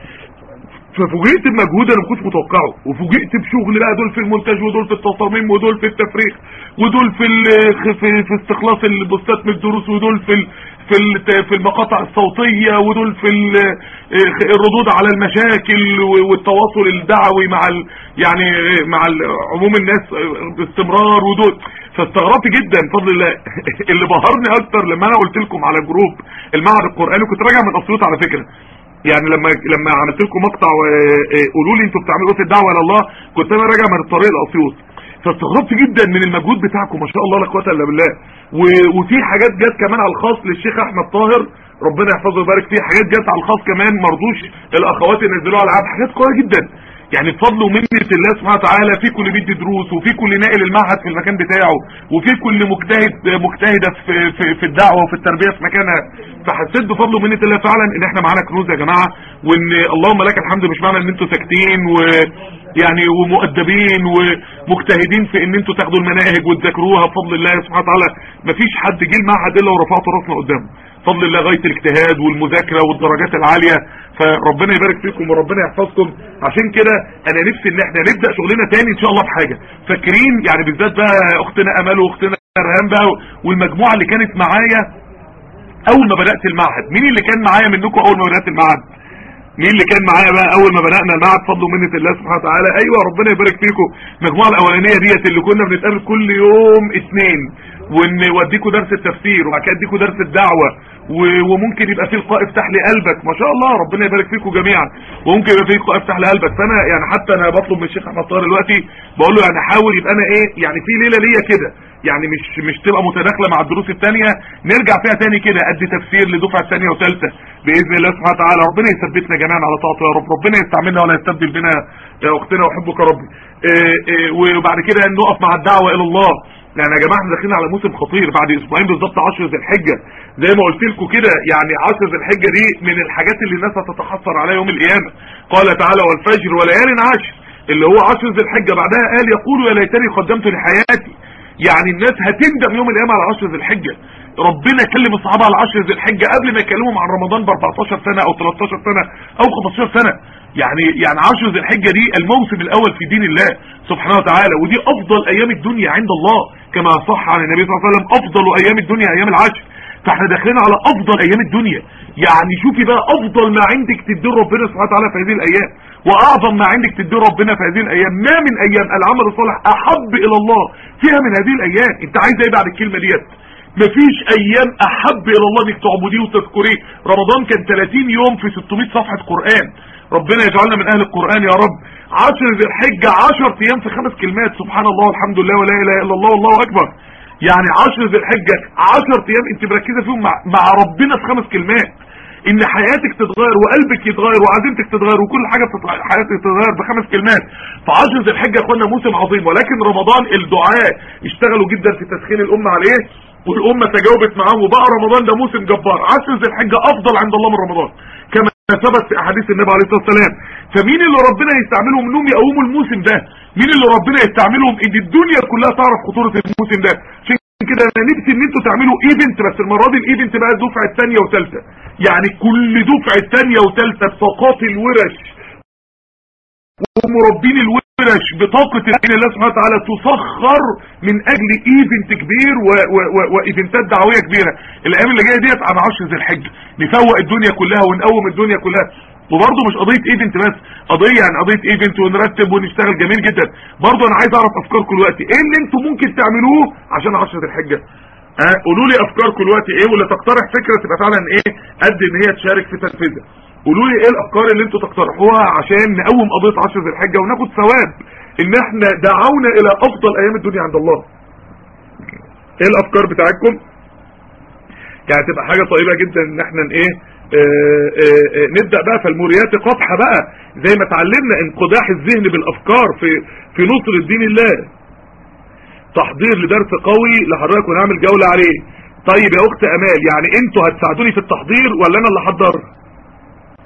ففوجئت بمجهود انا ما كنتش متوقعه وفوجئت بشغل بقى دول في المونتاج ودول في التصاميم ودول في التفريغ ودول في ال- في, في استخلاص البوستات من الدروس ودول في ال في ال- في المقاطع الصوتيه ودول في ال- الردود على المشاكل والتواصل الدعوي مع ال يعني مع ال- عموم الناس باستمرار ودول فاستغربت جدا بفضل الله اللي بهرني اكتر لما انا قلت لكم على جروب المعهد القراني كنت راجع من اسيوط على فكره يعني لما لما عملت لكم مقطع آه، آه، قولوا لي انتوا بتعملوا ايه في الدعوه الى الله كنت انا راجع من الطريق الاسيوط فاستغربت جدا من المجهود بتاعكم ما شاء الله لا قوه الا بالله و- وفي حاجات جت كمان على الخاص للشيخ احمد طاهر ربنا يحفظه ويبارك فيه حاجات جت على الخاص كمان مرضوش الاخوات ينزلوها على العاب حاجات قويه جدا يعني بفضل ومنة الله سبحانه وتعالى في كل بيدي دروس وفي كل ناقل المعهد في المكان بتاعه وفي كل مجتهد مجتهده في في, في الدعوه وفي التربيه في مكانها فحسيت بفضل ومنة الله فعلا ان احنا معانا كنوز يا جماعه وان اللهم لك الحمد مش معنى ان انتوا ساكتين و يعني ومؤدبين ومجتهدين في ان انتوا تاخدوا المناهج وتذاكروها بفضل الله سبحانه وتعالى مفيش حد جه المعهد الا ورفعت راسنا قدامه بفضل الله غايه الاجتهاد والمذاكره والدرجات العاليه فربنا يبارك فيكم وربنا يحفظكم عشان كده انا نفسي ان احنا نبدا شغلنا تاني ان شاء الله بحاجه فاكرين يعني بالذات بقى اختنا امل واختنا ريهام بقى والمجموعه اللي كانت معايا اول ما بدات المعهد مين اللي كان معايا منكم اول ما بدات المعهد مين اللي كان معايا بقى اول ما بدانا المعهد فضل ومنه الله سبحانه وتعالى ايوه ربنا يبارك فيكم المجموعه الاولانيه ديت اللي كنا بنتقابل كل يوم اثنين ونوديكوا درس التفسير وبعد كده اديكوا درس الدعوه و- وممكن يبقى فيه لقاء افتح لي قلبك ما شاء الله ربنا يبارك فيكم جميعا وممكن يبقى فيه لقاء افتح لي قلبك فانا يعني حتى انا بطلب من الشيخ احمد طاهر دلوقتي بقول له يعني حاول يبقى انا ايه يعني في ليله ليا كده يعني مش مش تبقى متداخله مع الدروس الثانيه نرجع فيها تاني كده ادي تفسير لدفعه ثانيه وثالثه باذن الله سبحانه وتعالى ربنا يثبتنا جميعا على طاعته يا رب ربنا يستعملنا ولا يستبدل بنا يا اختنا واحبك يا ربي إيه إيه وبعد كده نقف مع الدعوه الى الله يعني يا جماعه احنا داخلين على موسم خطير بعد اسبوعين بالظبط 10 ذي الحجه زي ما قلت لكم كده يعني 10 ذي الحجه دي من الحاجات اللي الناس هتتحسر عليها يوم القيامه قال تعالى والفجر وليال عشر اللي هو 10 ذي الحجه بعدها قال يقول يا ليتني قدمت لحياتي يعني الناس هتندم يوم القيامه على 10 ذي الحجه ربنا كلم الصحابه على 10 ذي الحجه قبل ما يكلمهم عن رمضان ب 14 سنه او 13 سنه او 15 سنه يعني يعني 10 ذي الحجه دي الموسم الاول في دين الله سبحانه وتعالى ودي افضل ايام الدنيا عند الله كما صح عن النبي صلى الله عليه وسلم افضل ايام الدنيا ايام العشر فاحنا داخلين على افضل ايام الدنيا يعني شوفي بقى افضل ما عندك تديه ربنا سبحانه وتعالى في هذه الايام واعظم ما عندك تديه ربنا في هذه الايام ما من ايام العمل الصالح احب الى الله فيها من هذه الايام انت عايز ايه بعد الكلمه ديت مفيش ايام احب الى الله انك تعبديه وتذكريه رمضان كان 30 يوم في 600 صفحه قران ربنا يجعلنا من اهل القران يا رب 10 ذي الحجه 10 ايام في خمس كلمات سبحان الله والحمد لله ولا اله الا الله والله اكبر يعني 10 ذي الحجه 10 ايام انت مركزه فيهم مع, مع ربنا في خمس كلمات ان حياتك تتغير وقلبك يتغير وعزيمتك تتغير وكل حاجه في حياتك تتغير بخمس كلمات فعشر ذي الحجه يا اخوانا موسم عظيم ولكن رمضان الدعاء اشتغلوا جدا في تسخين الامه عليه والامه تجاوبت معاه وبقى رمضان ده موسم جبار عشر ذي الحجه افضل عند الله من رمضان كما ثبت في احاديث النبي عليه الصلاه والسلام فمين اللي ربنا يستعملهم انهم يقوموا الموسم ده مين اللي ربنا يستعملهم ان الدنيا كلها تعرف خطوره الموسم ده عشان كده انا نفسي ان انتوا تعملوا ايفنت بس المره دي الايفنت بقى الدفعه الثانيه وثالثه يعني كل دفعه ثانيه وثالثه بطاقات الورش ومربين الورش بطاقة الدين الله سبحانه وتعالى تسخر من اجل ايفنت كبير و- و- و- وايفنتات دعوية كبيرة الايام اللي جاية ديت على 10 ذي الحجة نفوق الدنيا كلها ونقوم الدنيا كلها وبرضه مش قضية ايفنت بس قضية يعني قضية ايفنت ونرتب ونشتغل جميل جدا برضه انا عايز اعرف افكاركم دلوقتي ايه اللي انتم ممكن تعملوه عشان 10 ذي الحجة ها قولوا لي افكاركم دلوقتي ايه ولا تقترح فكرة تبقى فعلا ايه قد ان هي تشارك في تنفيذها قولوا لي ايه الافكار اللي انتوا تقترحوها عشان نقوم قضيه 10 ذي الحجه وناخد ثواب ان احنا دعونا الى افضل ايام الدنيا عند الله ايه الافكار بتاعتكم يعني تبقى حاجه طيبه جدا ان احنا ايه آه آه آه نبدا بقى فالموريات قطحه بقى زي ما اتعلمنا انقداح الذهن بالافكار في في نصر الدين الله تحضير لدرس قوي لحضرتك ونعمل جوله عليه طيب يا اخت امال يعني انتوا هتساعدوني في التحضير ولا انا اللي احضر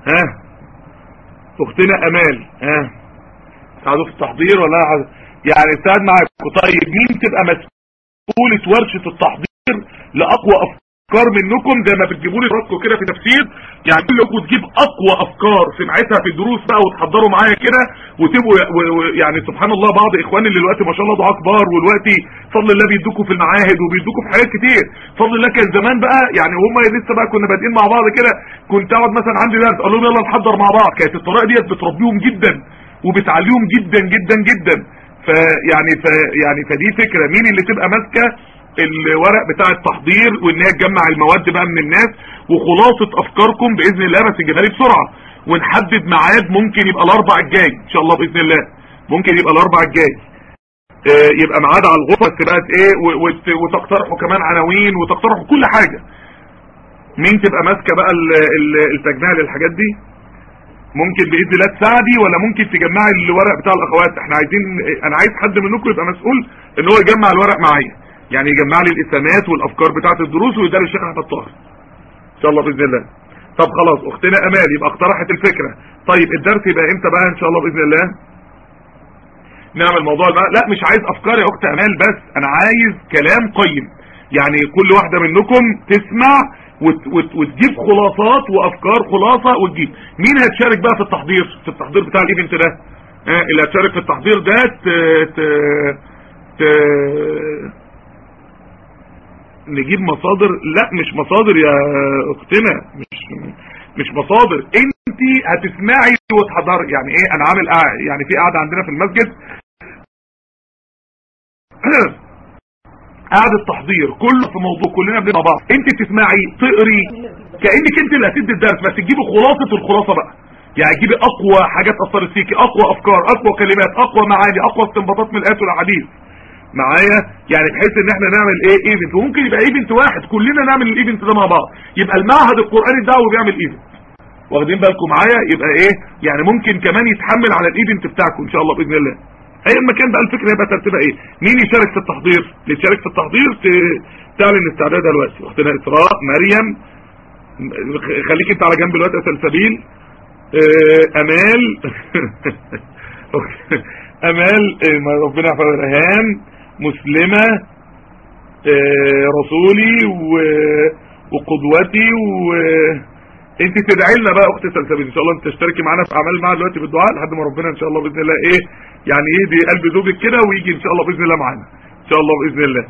ها اختنا امال ها قعدوا في التحضير ولا أنا عايز- يعني استاذ معاكم طيب مين تبقى مسؤولة ورشة التحضير لاقوى افكار منكم زي ما بتجيبوا لي راسكم كده في تفسير يعني كلكم تجيب اقوى افكار سمعتها في الدروس بقى وتحضروا معايا كده وتبقوا و- و- يعني سبحان الله بعض اخواني اللي دلوقتي ما شاء الله دعاء كبار ودلوقتي فضل الله بيدوكوا في المعاهد وبيدوكوا في حاجات كتير فضل الله كان زمان بقى يعني هم لسه بقى كنا بادئين مع بعض كده كنت اقعد مثلا عندي درس اقول لهم يلا نحضر مع بعض كانت الطريقه ديت بتربيهم جدا وبتعليهم جدا جدا جدا فيعني ف يعني فدي فكره مين اللي تبقى ماسكه الورق بتاع التحضير وان هي تجمع المواد بقى من الناس وخلاصه افكاركم باذن الله بس تجيبها لي بسرعه ونحدد ميعاد ممكن يبقى الاربع الجاي ان شاء الله باذن الله ممكن يبقى الاربع الجاي آه، يبقى ميعاد على الغرفه بس بقت ايه و- وت- وتقترحوا كمان عناوين وتقترحوا كل حاجه مين تبقى ماسكه بقى ال- ال- التجميع للحاجات دي ممكن باذن الله تساعدي ولا ممكن تجمعي الورق بتاع الاخوات احنا عايزين انا عايز حد منكم يبقى مسؤول ان هو يجمع الورق معايا يعني يجمع لي الاسامات والافكار بتاعه الدروس ويدار الشيخ احمد طاهر ان شاء الله باذن الله طب خلاص اختنا امال يبقى اقترحت الفكره طيب الدرس يبقى امتى بقى ان شاء الله باذن الله نعمل موضوع بقى لا مش عايز افكار يا اخت امال بس انا عايز كلام قيم يعني كل واحده منكم تسمع وت وت وتجيب خلاصات وافكار خلاصه وتجيب مين هتشارك بقى في التحضير في التحضير بتاع الايفنت ده آه اللي هتشارك في التحضير ده ت ت ت نجيب مصادر لا مش مصادر يا اختنا مش مش مصادر انت هتسمعي وتحضري يعني ايه انا عامل قاعد يعني في قاعده عندنا في المسجد قاعدة تحضير كله في موضوع كلنا بنبقى مع بعض انت تسمعي تقري كانك انت اللي هتدي الدرس بس تجيبي خلاصه الخلاصه بقى يعني تجيبي اقوى حاجات اثرت فيكي اقوى افكار اقوى كلمات اقوى معاني اقوى استنباطات من الايات والاحاديث معايا يعني بحيث ان احنا نعمل ايه ايفنت وممكن يبقى ايفنت واحد كلنا نعمل الايفنت ده مع بعض يبقى المعهد القراني الدعوي بيعمل ايفنت واخدين بالكم معايا يبقى ايه يعني ممكن كمان يتحمل على الايفنت بتاعكم ان شاء الله باذن الله اي مكان بقى الفكره يبقى ترتيبها ايه مين يشارك في التحضير اللي يشارك في التحضير ت- تعلن استعدادها دلوقتي اختنا اسراء مريم خليك انت على جنب دلوقتي يا سلسبيل آه، امال امال آه، ما ربنا يحفظها رهان مسلمه آه، رسولي و- وقدوتي و انت تدعي لنا بقى اخت سلسبيل ان شاء الله انت تشتركي معانا في اعمال المعهد دلوقتي بالدعاء لحد ما ربنا ان شاء الله باذن الله ايه يعني يهدي قلب زوجك كده ويجي ان شاء الله باذن الله معانا ان شاء الله باذن الله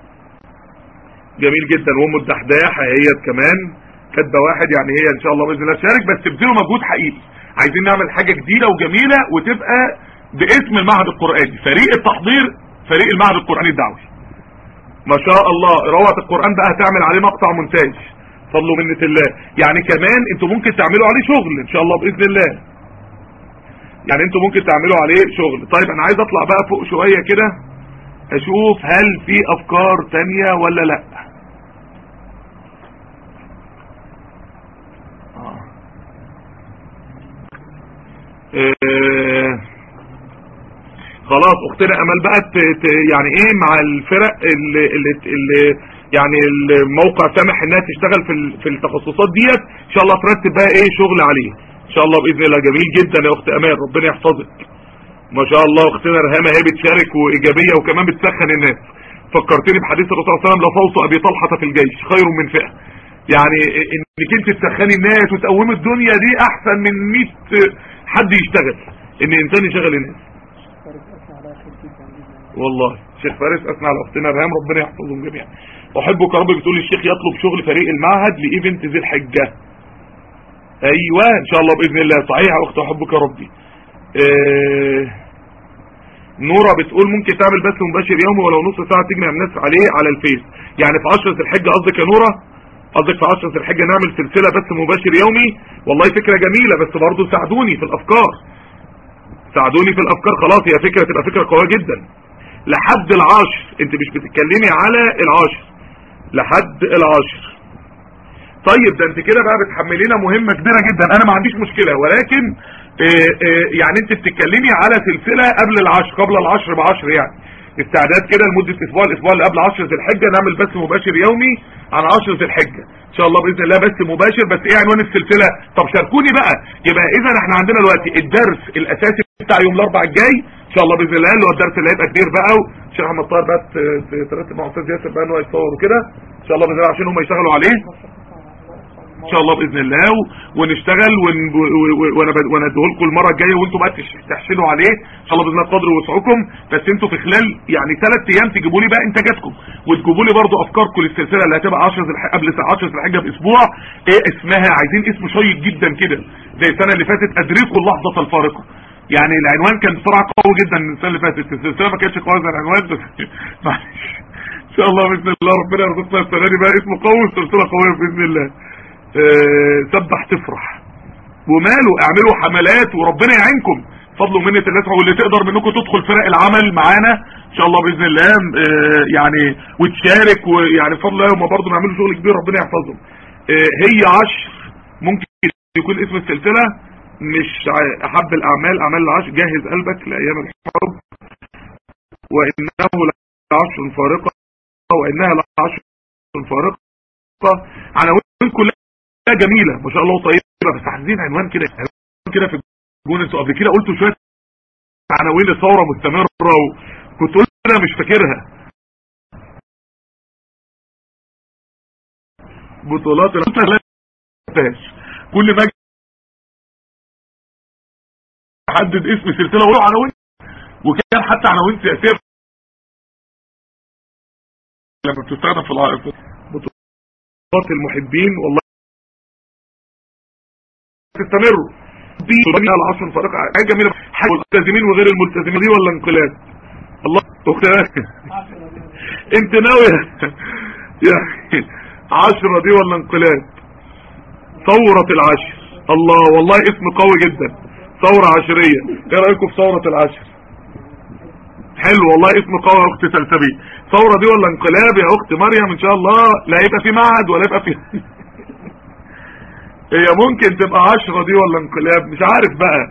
جميل جدا وام الدحداح هي كمان كاتبه واحد يعني هي ان شاء الله باذن الله تشارك بس تبذلوا مجهود حقيقي عايزين نعمل حاجه جديده وجميله وتبقى باسم المعهد القراني فريق التحضير فريق المعهد القراني الدعوي ما شاء الله روعه القران بقى هتعمل عليه مقطع مونتاج فضل منة الله يعني كمان انتوا ممكن تعملوا عليه شغل ان شاء الله باذن الله يعني انتوا ممكن تعملوا عليه شغل طيب انا عايز اطلع بقى فوق شويه كده اشوف هل في افكار تانية ولا لا آه. آه. خلاص اختنا امل بقى ت- ت- يعني ايه مع الفرق اللي, اللي, اللي يعني الموقع سامح انها تشتغل في ال- في التخصصات ديت ان شاء الله ترتب بقى ايه شغل عليه ان شاء الله باذن الله جميل جدا يا اخت امان ربنا يحفظك ما شاء الله اختنا رهامه هي بتشارك وايجابيه وكمان بتسخن الناس فكرتني بحديث الرسول صلى الله عليه وسلم لصوت ابي طلحه في الجيش خير من فئه يعني انك انت تسخني الناس وتقومي الدنيا دي احسن من 100 حد يشتغل ان انسان يشغل الناس والله شيخ فارس اثنى على اختنا رهام ربنا يحفظهم جميعا احبك يا رب بتقول الشيخ يطلب شغل فريق المعهد لايفنت ذي الحجه ايوه ان شاء الله باذن الله صحيح يا اخت احبك يا ربي آه نورة بتقول ممكن تعمل بث مباشر يومي ولو نص ساعة تجمع الناس عليه على الفيس يعني في 10 ذي الحجة قصدك يا نورة قصدك في 10 ذي الحجة نعمل سلسلة بث مباشر يومي والله فكرة جميلة بس برضه ساعدوني في الافكار ساعدوني في الافكار خلاص هي فكرة تبقى فكرة قوية جدا لحد العشر انت مش بتتكلمي على العشر لحد العشر طيب ده انت كده بقى بتحملينا مهمة كبيرة جدا انا ما عنديش مشكلة ولكن اه اه يعني انت بتتكلمي على سلسلة قبل العشر قبل العشر بعشر يعني استعداد كده لمدة اسبوع الاسبوع اللي قبل عشر ذي الحجة نعمل بث مباشر يومي عن عشر ذي الحجة ان شاء الله باذن الله بس مباشر بس ايه عنوان السلسله طب شاركوني بقى يبقى اذا احنا عندنا دلوقتي الدرس الاساسي بتاع يوم الاربعاء الجاي ان شاء الله باذن الله اللي هو الدرس اللي هيبقى كبير بقى والشيخ احمد طاهر بقى ت- ت- ترتب مع استاذ ياسر بقى ان هو يصور وكده ان شاء الله باذن الله عشان هم يشتغلوا عليه ان شاء الله باذن الله و- ونشتغل ون- و- و- وانا ب- وانا اديه لكم المره الجايه وانتم بقى تش- تحشدوا عليه ان شاء الله باذن الله بقدر وسعكم بس انتوا في خلال يعني ثلاث ايام تجيبوا لي بقى انتاجاتكم وتجيبوا لي برضه افكاركم للسلسله اللي هتبقى 10 ذي الح- قبل 10 ذي الحجه باسبوع ايه اسمها عايزين اسم شيق جدا كده زي السنه اللي فاتت ادركوا اللحظه الفارقه يعني العنوان كان بسرعه قوي جدا من السنه اللي فاتت السلسله ما كانتش قويه زي العنوان بس معلش ان شاء الله باذن الله ربنا يرزقنا السنه دي بقى اسمه قوي والسلسله قويه باذن الله آه، سبح تفرح وماله اعملوا حملات وربنا يعينكم فضل ومنة الله سبحانه واللي تقدر منكم تدخل فرق العمل معانا ان شاء الله باذن الله آه، يعني وتشارك ويعني بفضل الله هم برضه بيعملوا شغل كبير ربنا يحفظهم آه، هي عشر ممكن يكون اسم السلسله مش ع- احب الاعمال اعمال العشر جهز قلبك لايام الحرب وانه لعشر فارقه وانها لعشر فارقه عناوين كلها جميله ما شاء الله طيبه بس عايزين عنوان كده عنوان كده في الجون انتوا قبل كده قلتوا شويه عناوين لثوره مستمره وكنت قلت انا مش فاكرها بطولات الفاش كل ما أجي احدد اسم سلسله واقول عناوين وكان حتى عناوين سياسيه لما بتستخدم في الع- في بطولات المحبين والله تستمروا دي على العصر الفارقة حاجة جميلة حاجة الملتزمين وغير الملتزمين دي ولا انقلاب الله اختي انت ناوية يعني عشرة دي ولا انقلاب ثورة العشر الله والله اسم قوي جدا ثورة عشرية ايه رأيكم في ثورة العشر حلو والله اسم قوي يا اختي سلسبي ثورة دي ولا انقلاب يا اخت مريم ان شاء الله لا هيبقى في معهد ولا يبقى في هي ممكن تبقى عشرة دي ولا انقلاب مش عارف بقى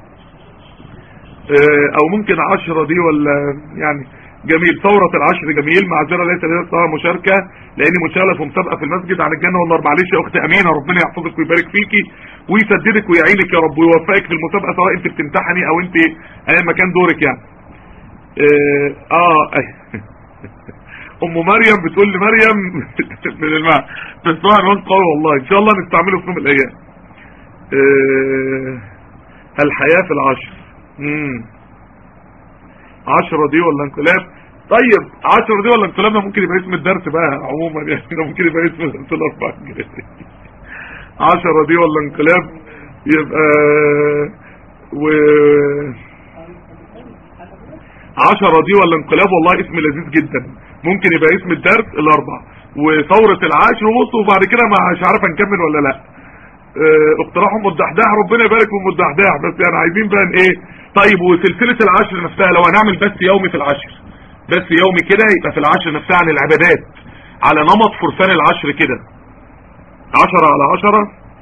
اه، او ممكن عشرة دي ولا يعني جميل ثورة العشر جميل معذرة ليس لها مشاركة لاني مشغلة في مسابقة في المسجد عن الجنة والنار معلش يا اختي امينة ربنا يحفظك ويبارك فيكي ويسددك ويعينك يا رب ويوفقك في المسابقة سواء انت بتمتحني او انت ايا ما كان دورك يعني اه, آه. ام مريم بتقول لمريم من الماء بس هو عنوان قوي والله ان شاء الله نستعمله في يوم من الايام آه، الحياة في العشر مم. عشرة دي ولا انقلاب طيب عشرة دي ولا انقلاب ده ممكن يبقى اسم الدرس بقى عموما يعني ده ممكن يبقى اسم الدرس الاربعة الجاية. عشرة دي ولا انقلاب يبقى و عشرة دي ولا انقلاب والله اسم لذيذ جدا ممكن يبقى اسم الدرس الاربع وثورة العاشر وبص وبعد كده مش عارف هنكمل ولا لا اه، اقتراح ام الدحداح ربنا يبارك في ام الدحداح بس يعني عايزين بقى ايه طيب وسلسلة العشر نفسها لو هنعمل بس يومي في العشر بس يومي كده يبقى في العشر نفسها عن العبادات على نمط فرسان العشر كده عشرة على عشرة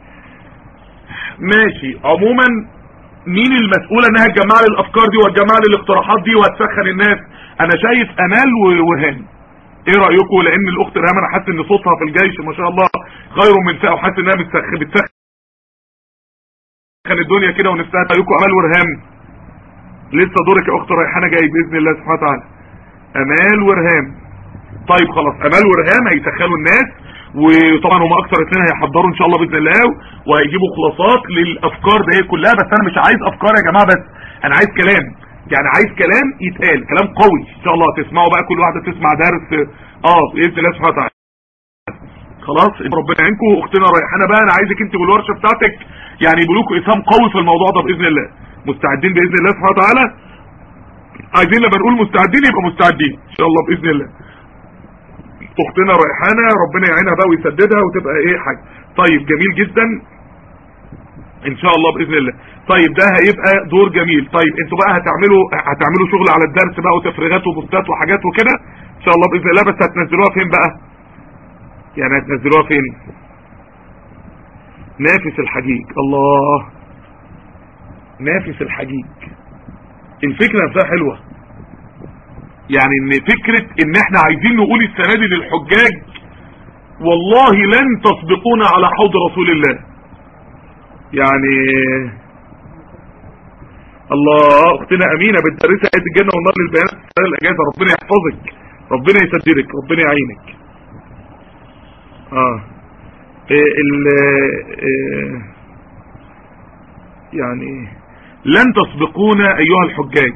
ماشي عموما مين المسؤول انها تجمع لي الافكار دي وتجمع لي الاقتراحات دي وتسخن الناس انا شايف امال و- وهان ايه رايكم لان الاخت ريهام انا حاسس ان صوتها في الجيش ما شاء الله غير من فئه وحاسس انها بتسخن بتسخن الدنيا كده ونفسها رايكم امال ورهام لسه دورك يا اخت ريحانه جاي باذن الله سبحانه وتعالى امال ورهام طيب خلاص امال ورهام هيسخنوا الناس وطبعا هم اكثر اثنين هيحضروا ان شاء الله باذن الله وهيجيبوا خلاصات للافكار دي كلها بس انا مش عايز افكار يا جماعه بس انا عايز كلام يعني عايز كلام يتقال كلام قوي ان شاء الله تسمعوا بقى كل واحده تسمع درس اه باذن الله سبحانه وتعالى خلاص ربنا يعينكم اختنا ريحانه بقى انا عايزك انت بالورشه بتاعتك يعني يقولوا لكم اسهام قوي في الموضوع ده باذن الله مستعدين باذن الله سبحانه وتعالى عايزين لما نقول مستعدين يبقى مستعدين ان شاء الله باذن الله اختنا ريحانه ربنا يعينها بقى ويسددها وتبقى ايه حاجه طيب جميل جدا ان شاء الله باذن الله طيب ده هيبقى دور جميل طيب انتوا بقى هتعملوا هتعملوا شغل على الدرس بقى وتفريغات وبوستات وحاجات وكده ان شاء الله باذن الله بس هتنزلوها فين بقى يعني هتنزلوها فين نافس الحجيج الله نافس الحجيج الفكرة نفسها حلوة يعني ان فكرة ان احنا عايزين نقول السنة دي للحجاج والله لن تسبقونا على حوض رسول الله يعني الله اختنا امينه بتدرسها ايه الجنه والنار للبيانات السنه الاجازه ربنا يحفظك ربنا يسددك ربنا يعينك اه إيه ال إيه يعني لن تسبقونا ايها الحجاج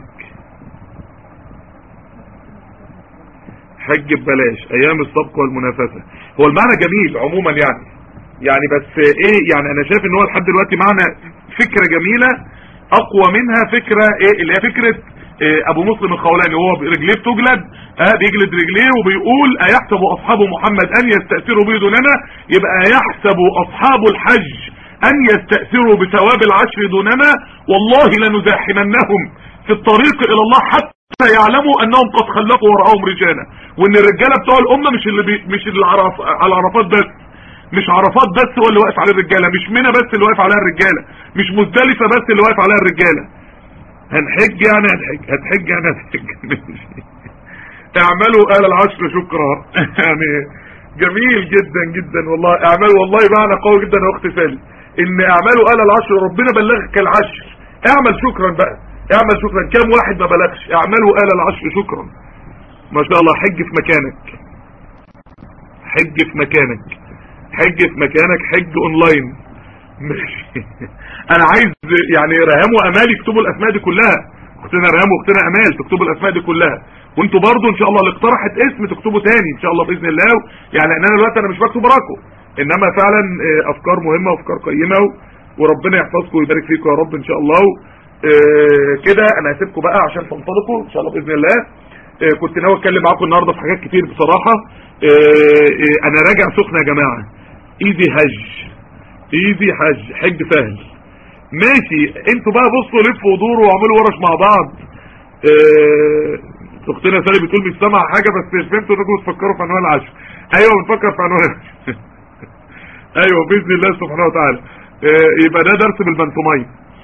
حج ببلاش ايام السبق والمنافسه هو المعنى جميل عموما يعني يعني بس ايه يعني انا شايف ان هو لحد دلوقتي معنى فكره جميله اقوى منها فكره ايه اللي هي فكره إيه ابو مسلم الخولاني وهو رجليه بتجلد اه بيجلد رجليه وبيقول ايحسب اصحاب محمد ان يستأثروا به دوننا يبقى يحسب اصحاب الحج ان يستأثروا بثواب العشر دوننا والله لنزاحمنهم في الطريق الى الله حتى يعلموا انهم قد خلفوا وراءهم رجالا وان الرجاله بتوع الامه مش اللي بي مش اللي عرف على عرفات بس مش عرفات بس هو اللي واقف عليه الرجاله مش منى بس اللي واقف عليها الرجاله مش مزدلفه بس اللي واقف عليها الرجاله هنحج يعني هنحج هتحج يعني هتحج اعملوا آل العشر شكرا يعني جميل جدا جدا والله اعملوا والله معنى قوي جدا يا اختي سالي ان اعملوا آل العشر ربنا بلغك العشر اعمل شكرا بقى اعمل شكرا كام واحد ما بلغش اعملوا آل العشر شكرا ما شاء الله حج في مكانك حج في مكانك حج في مكانك حج اونلاين ماشي انا عايز يعني رهام وامال يكتبوا الاسماء دي كلها اختنا رهام واختنا امال تكتبوا الاسماء دي كلها وانتوا برضو ان شاء الله اللي اقترحت اسم تكتبوا تاني ان شاء الله باذن الله يعني ان انا دلوقتي انا مش بكتب وراكم انما فعلا اه افكار مهمه وافكار قيمه وربنا يحفظكم ويبارك فيكم يا رب ان شاء الله اه كده انا هسيبكم بقى عشان تنطلقوا ان شاء الله باذن الله اه كنت ناوي اتكلم معاكم النهارده في حاجات كتير بصراحه انا راجع سخن يا جماعه ايدي هج ايدي حج حج سهل ماشي انتوا بقى بصوا لفوا ودوروا واعملوا ورش مع بعض اه اختنا سالي بتقول مش سامع حاجه بس فهمتوا انكم بتفكروا في عنوان العشر ايوه بنفكر في عنوان العشر ايوه باذن الله سبحانه وتعالى اه يبقى ده درس بالبنتوميه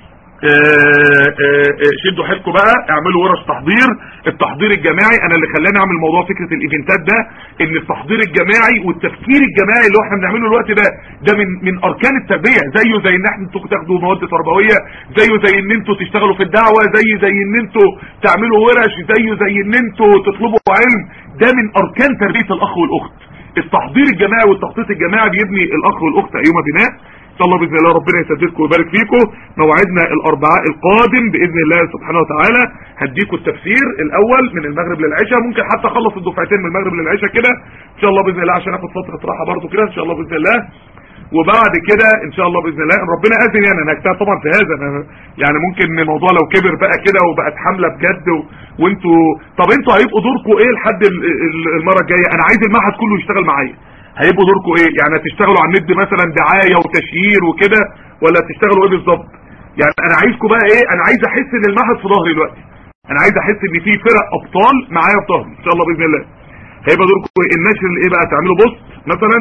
اه شدوا حيلكم بقى اعملوا ورش تحضير التحضير الجماعي انا اللي خلاني اعمل موضوع فكره الايفنتات ده ان التحضير الجماعي والتفكير الجماعي اللي احنا بنعمله الوقت ده ده من من اركان التربيه زيه زي ان احنا انتوا تاخدوا مواد تربويه زيه زي ان انتوا تشتغلوا في الدعوه زي زي ان انتوا تعملوا ورش زيه زي ان انتوا تطلبوا علم ده من اركان تربيه الاخ والاخت التحضير الجماعي والتخطيط الجماعي بيبني الاخ والاخت ايما بناء ان شاء الله باذن الله ربنا يسددكم ويبارك فيكم موعدنا الاربعاء القادم باذن الله سبحانه وتعالى هديكم التفسير الاول من المغرب للعشاء ممكن حتى اخلص الدفعتين من المغرب للعشاء كده ان شاء الله باذن الله عشان اخد فتره راحه برضو كده ان شاء الله باذن الله وبعد كده ان شاء الله باذن الله ربنا اذن يعني انا هجتهد طبعا في هذا أنا يعني ممكن الموضوع لو كبر بقى كده وبقت حمله بجد و... وانتوا طب انتوا هيبقوا دوركم ايه لحد المره الجايه انا عايز المعهد كله يشتغل معايا هيبقوا دوركم ايه يعني هتشتغلوا على النت مثلا دعايه وتشهير وكده ولا هتشتغلوا ايه بالظبط يعني انا عايزكم بقى ايه انا عايز احس ان المعهد في ظهري دلوقتي انا عايز احس ان في فرق ابطال معايا في ظهري ان شاء الله باذن الله هيبقى دوركم ايه النشر ايه بقى تعملوا بوست مثلا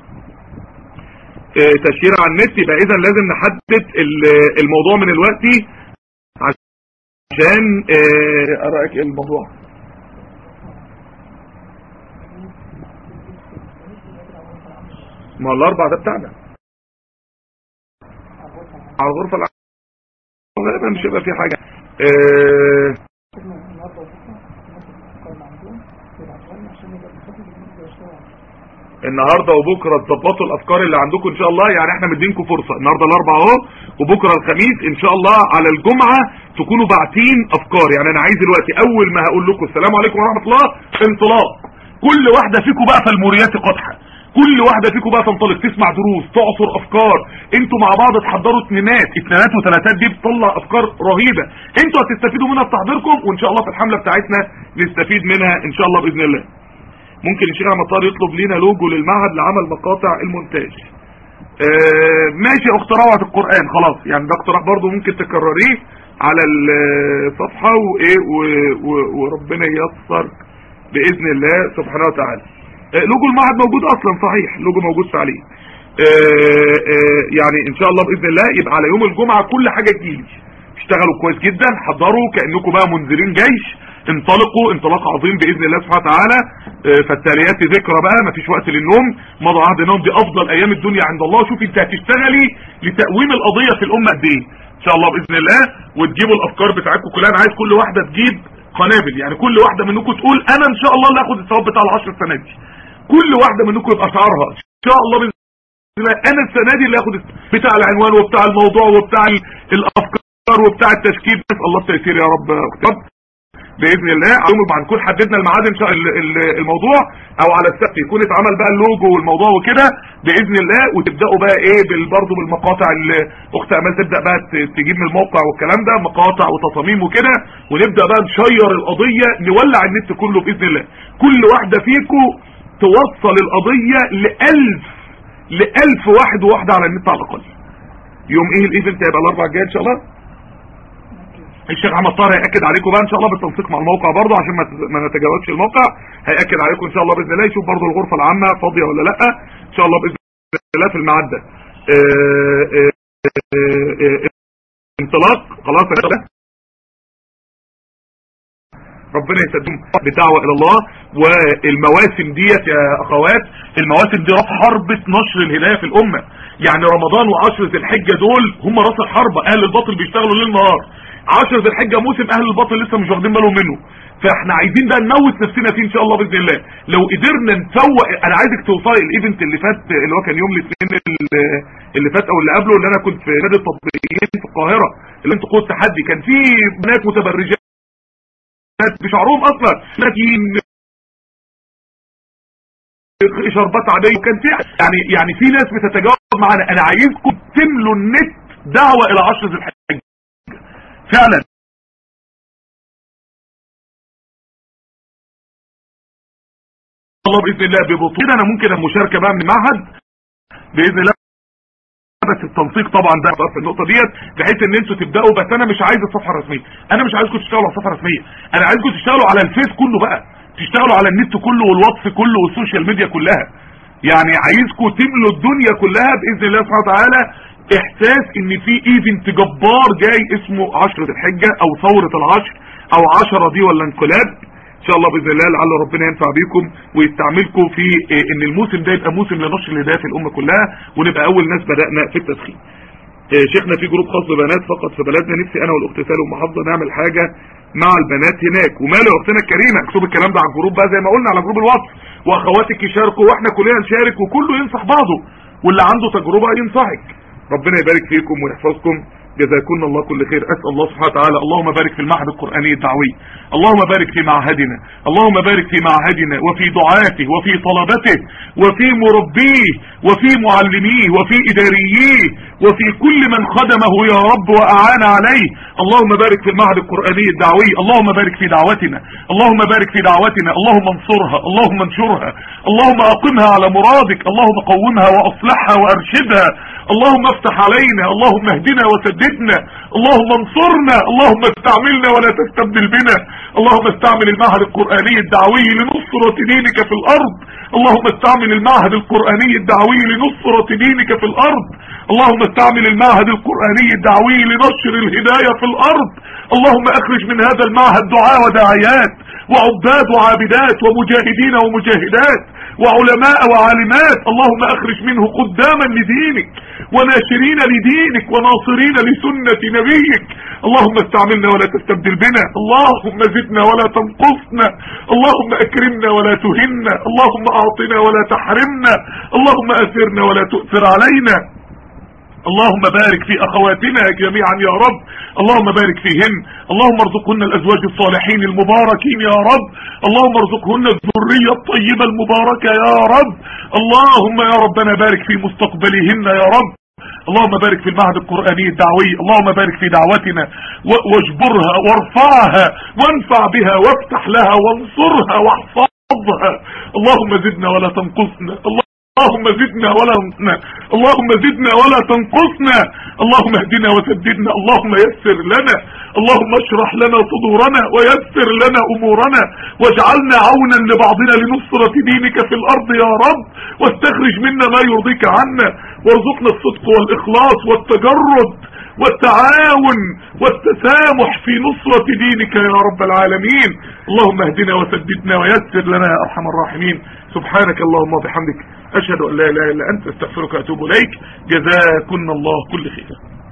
اه تشهير على النت يبقى اذا لازم نحدد الموضوع من الوقت عشان اه رايك ايه الموضوع ما هو الاربع ده بتاعنا على الغرفة غالبا مش هيبقى في حاجة اه النهاردة وبكرة تظبطوا الافكار اللي عندكم ان شاء الله يعني احنا مدينكم فرصة النهاردة الاربعة اهو وبكرة الخميس ان شاء الله على الجمعة تكونوا باعتين افكار يعني انا عايز دلوقتي اول ما هقول لكم السلام عليكم ورحمة الله انطلاق كل واحدة فيكم بقى فالموريات قدحة كل واحدة فيكم بقى تنطلق تسمع دروس تعصر افكار انتوا مع بعض تحضروا اتنينات اتنينات وثلاثات دي بتطلع افكار رهيبة انتوا هتستفيدوا منها في تحضيركم وان شاء الله في الحملة بتاعتنا نستفيد منها ان شاء الله باذن الله ممكن الشيخ مطار يطلب لنا لوجو للمعهد لعمل مقاطع المونتاج اه ماشي اخت روعة القرآن خلاص يعني ده اقتراح برضو ممكن تكرريه على الصفحة وايه وربنا ييسر باذن الله سبحانه وتعالى لوجو المعهد موجود اصلا صحيح لوجو موجود فعليا اه اه يعني ان شاء الله باذن الله يبقى على يوم الجمعة كل حاجة تجيلي اشتغلوا كويس جدا حضروا كأنكم بقى منذرين جيش انطلقوا انطلاق عظيم باذن الله سبحانه وتعالى آه، فالتاليات ذكرى بقى مفيش وقت للنوم مضى عهد النوم دي افضل ايام الدنيا عند الله شوفي انت هتشتغلي لتقويم القضيه في الامه قد ايه ان شاء الله باذن الله وتجيبوا الافكار بتاعتكم كلها انا عايز كل واحده تجيب قنابل يعني كل واحده منكم تقول انا ان شاء الله اللي هاخد الثواب بتاع العشر السنه دي كل واحده منكم يبقى شعارها ان شاء الله باذن الله انا السنه دي اللي هاخد بتاع العنوان وبتاع الموضوع وبتاع ال- الافكار وبتاع التشكيل نسال الله التيسير يا رب يا رب باذن الله يوم بعد نكون حددنا الميعاد ان شاء ال- ال- الموضوع او على السبت يكون اتعمل بقى اللوجو والموضوع وكده باذن الله وتبداوا بقى ايه بال- برضه بالمقاطع اللي اخت امال تبدا بقى ت- تجيب من الموقع والكلام ده مقاطع وتصاميم وكده ونبدا بقى نشير القضيه نولع النت كله باذن الله كل واحده فيكم توصل القضيه ل 1000 ل 1000 واحد وواحده على النت على الاقل يوم ايه الايفنت هيبقى الاربع الجاي ان شاء الله الشيخ احمد طاهر هياكد عليكم بقى ان شاء الله بالتنسيق مع الموقع برضه عشان ما ما نتجاوزش الموقع هياكد عليكم ان شاء الله باذن الله يشوف برضه الغرفه العامه فاضيه ولا لا ان شاء الله باذن الله في الميعاد ده آه، آه، آه، آه، انطلاق خلاص يا شباب ربنا يسدهم بالدعوة الى الله والمواسم ديت يا اخوات المواسم دي راس حربة نشر الهداية في الامة يعني رمضان وعشر ذي الحجة دول هم راس الحربة اهل الباطل بيشتغلوا ليل نهار عشر ذي الحجة موسم اهل الباطل لسه مش واخدين بالهم منه فاحنا عايزين بقى نموت نفسنا فيه ان شاء الله باذن الله لو قدرنا نفوق انا عايزك توصلي الايفنت اللي فات اللي هو كان يوم الاثنين اللي- اللي فات او اللي قبله اللي انا كنت في نادي التطبيقيين في القاهره اللي انت قلت تحدي كان في بنات متبرجات بشعرهم اصلا لكن شربات عاديه وكان في يعني يعني في ناس بتتجاوب معانا انا عايزكم تملوا النت دعوه الى عشر ذي الحجه فعلا الله باذن الله ببطوله انا ممكن المشاركه بقى من المعهد باذن الله بس التنسيق طبعا ده بقى في النقطه ديت بحيث ان انتوا تبداوا بس انا مش عايز الصفحه الرسميه انا مش عايزكم تشتغلوا على الصفحه الرسميه انا عايزكم تشتغلوا على الفيس كله بقى تشتغلوا على النت كله والواتس كله والسوشيال ميديا كلها يعني عايزكم تملوا الدنيا كلها باذن الله سبحانه وتعالى احساس ان في ايفنت جبار جاي اسمه عشرة الحجة او ثورة العشر او عشرة دي ولا انقلاب ان شاء الله باذن الله لعل ربنا ينفع بيكم ويستعملكم في إيه، ان الموسم ده يبقى موسم لنشر الهدايه في الامه كلها ونبقى اول ناس بدانا في التدخين إيه، شيخنا في جروب خاص ببنات فقط في بلدنا نفسي انا والاخت سالم محافظه نعمل حاجه مع البنات هناك وماله يا اختنا الكريمه اكتب الكلام ده على الجروب بقى زي ما قلنا على جروب الواتس واخواتك يشاركوا واحنا كلنا نشارك وكله ينصح بعضه واللي عنده تجربه ينصحك ربنا يبارك فيكم ويحفظكم جزاكم الله كل خير اسال الله سبحانه وتعالى اللهم بارك في المعهد القراني الدعوي اللهم بارك في معهدنا اللهم بارك في معهدنا وفي دعاته وفي طلبته وفي مربيه وفي معلميه وفي ادارييه وفي كل من خدمه يا رب واعان عليه اللهم بارك في المعهد القراني الدعوي اللهم بارك في دعوتنا اللهم بارك في دعوتنا اللهم انصرها اللهم انشرها اللهم اقمها على مرادك اللهم قومها واصلحها وارشدها اللهم افتح علينا اللهم اهدنا وسددنا اللهم انصرنا اللهم استعملنا ولا تستبدل بنا اللهم استعمل المعهد القرآني الدعوي لنصرة دينك في الارض اللهم استعمل المعهد القرآني الدعوي لنصرة دينك في الارض اللهم استعمل المعهد القرآني الدعوي لنشر الهداية في الارض اللهم اخرج من هذا المعهد دعاء وداعيات وعباد وعابدات ومجاهدين ومجاهدات وعلماء وعالمات اللهم اخرج منه قداما لدينك وناشرين لدينك وناصرين لسنة نبيك اللهم استعملنا ولا تستبدل بنا اللهم زدنا ولا تنقصنا اللهم اكرمنا ولا تهنا اللهم اعطنا ولا تحرمنا اللهم اثرنا ولا تؤثر علينا اللهم بارك في اخواتنا جميعا يا رب اللهم بارك فيهن اللهم ارزقهن الازواج الصالحين المباركين يا رب اللهم ارزقهن الذرية الطيبة المباركة يا رب اللهم يا ربنا بارك في مستقبلهن يا رب اللهم بارك في المعهد القرآني الدعوي اللهم بارك في دعوتنا و- واجبرها وارفعها وانفع بها وافتح لها وانصرها واحفظها اللهم زدنا ولا تنقصنا اللهم زدنا ولا تنقصنا اللهم زدنا ولا تنقصنا اللهم اهدنا وسددنا اللهم يسر لنا اللهم اشرح لنا صدورنا ويسر لنا امورنا واجعلنا عونا لبعضنا لنصرة دينك في الارض يا رب واستخرج منا ما يرضيك عنا وارزقنا الصدق والاخلاص والتجرد والتعاون والتسامح في نصرة دينك يا رب العالمين اللهم اهدنا وسددنا ويسر لنا يا ارحم الراحمين سبحانك اللهم وبحمدك اشهد ان لا اله الا انت استغفرك واتوب اليك جزاكن الله كل خير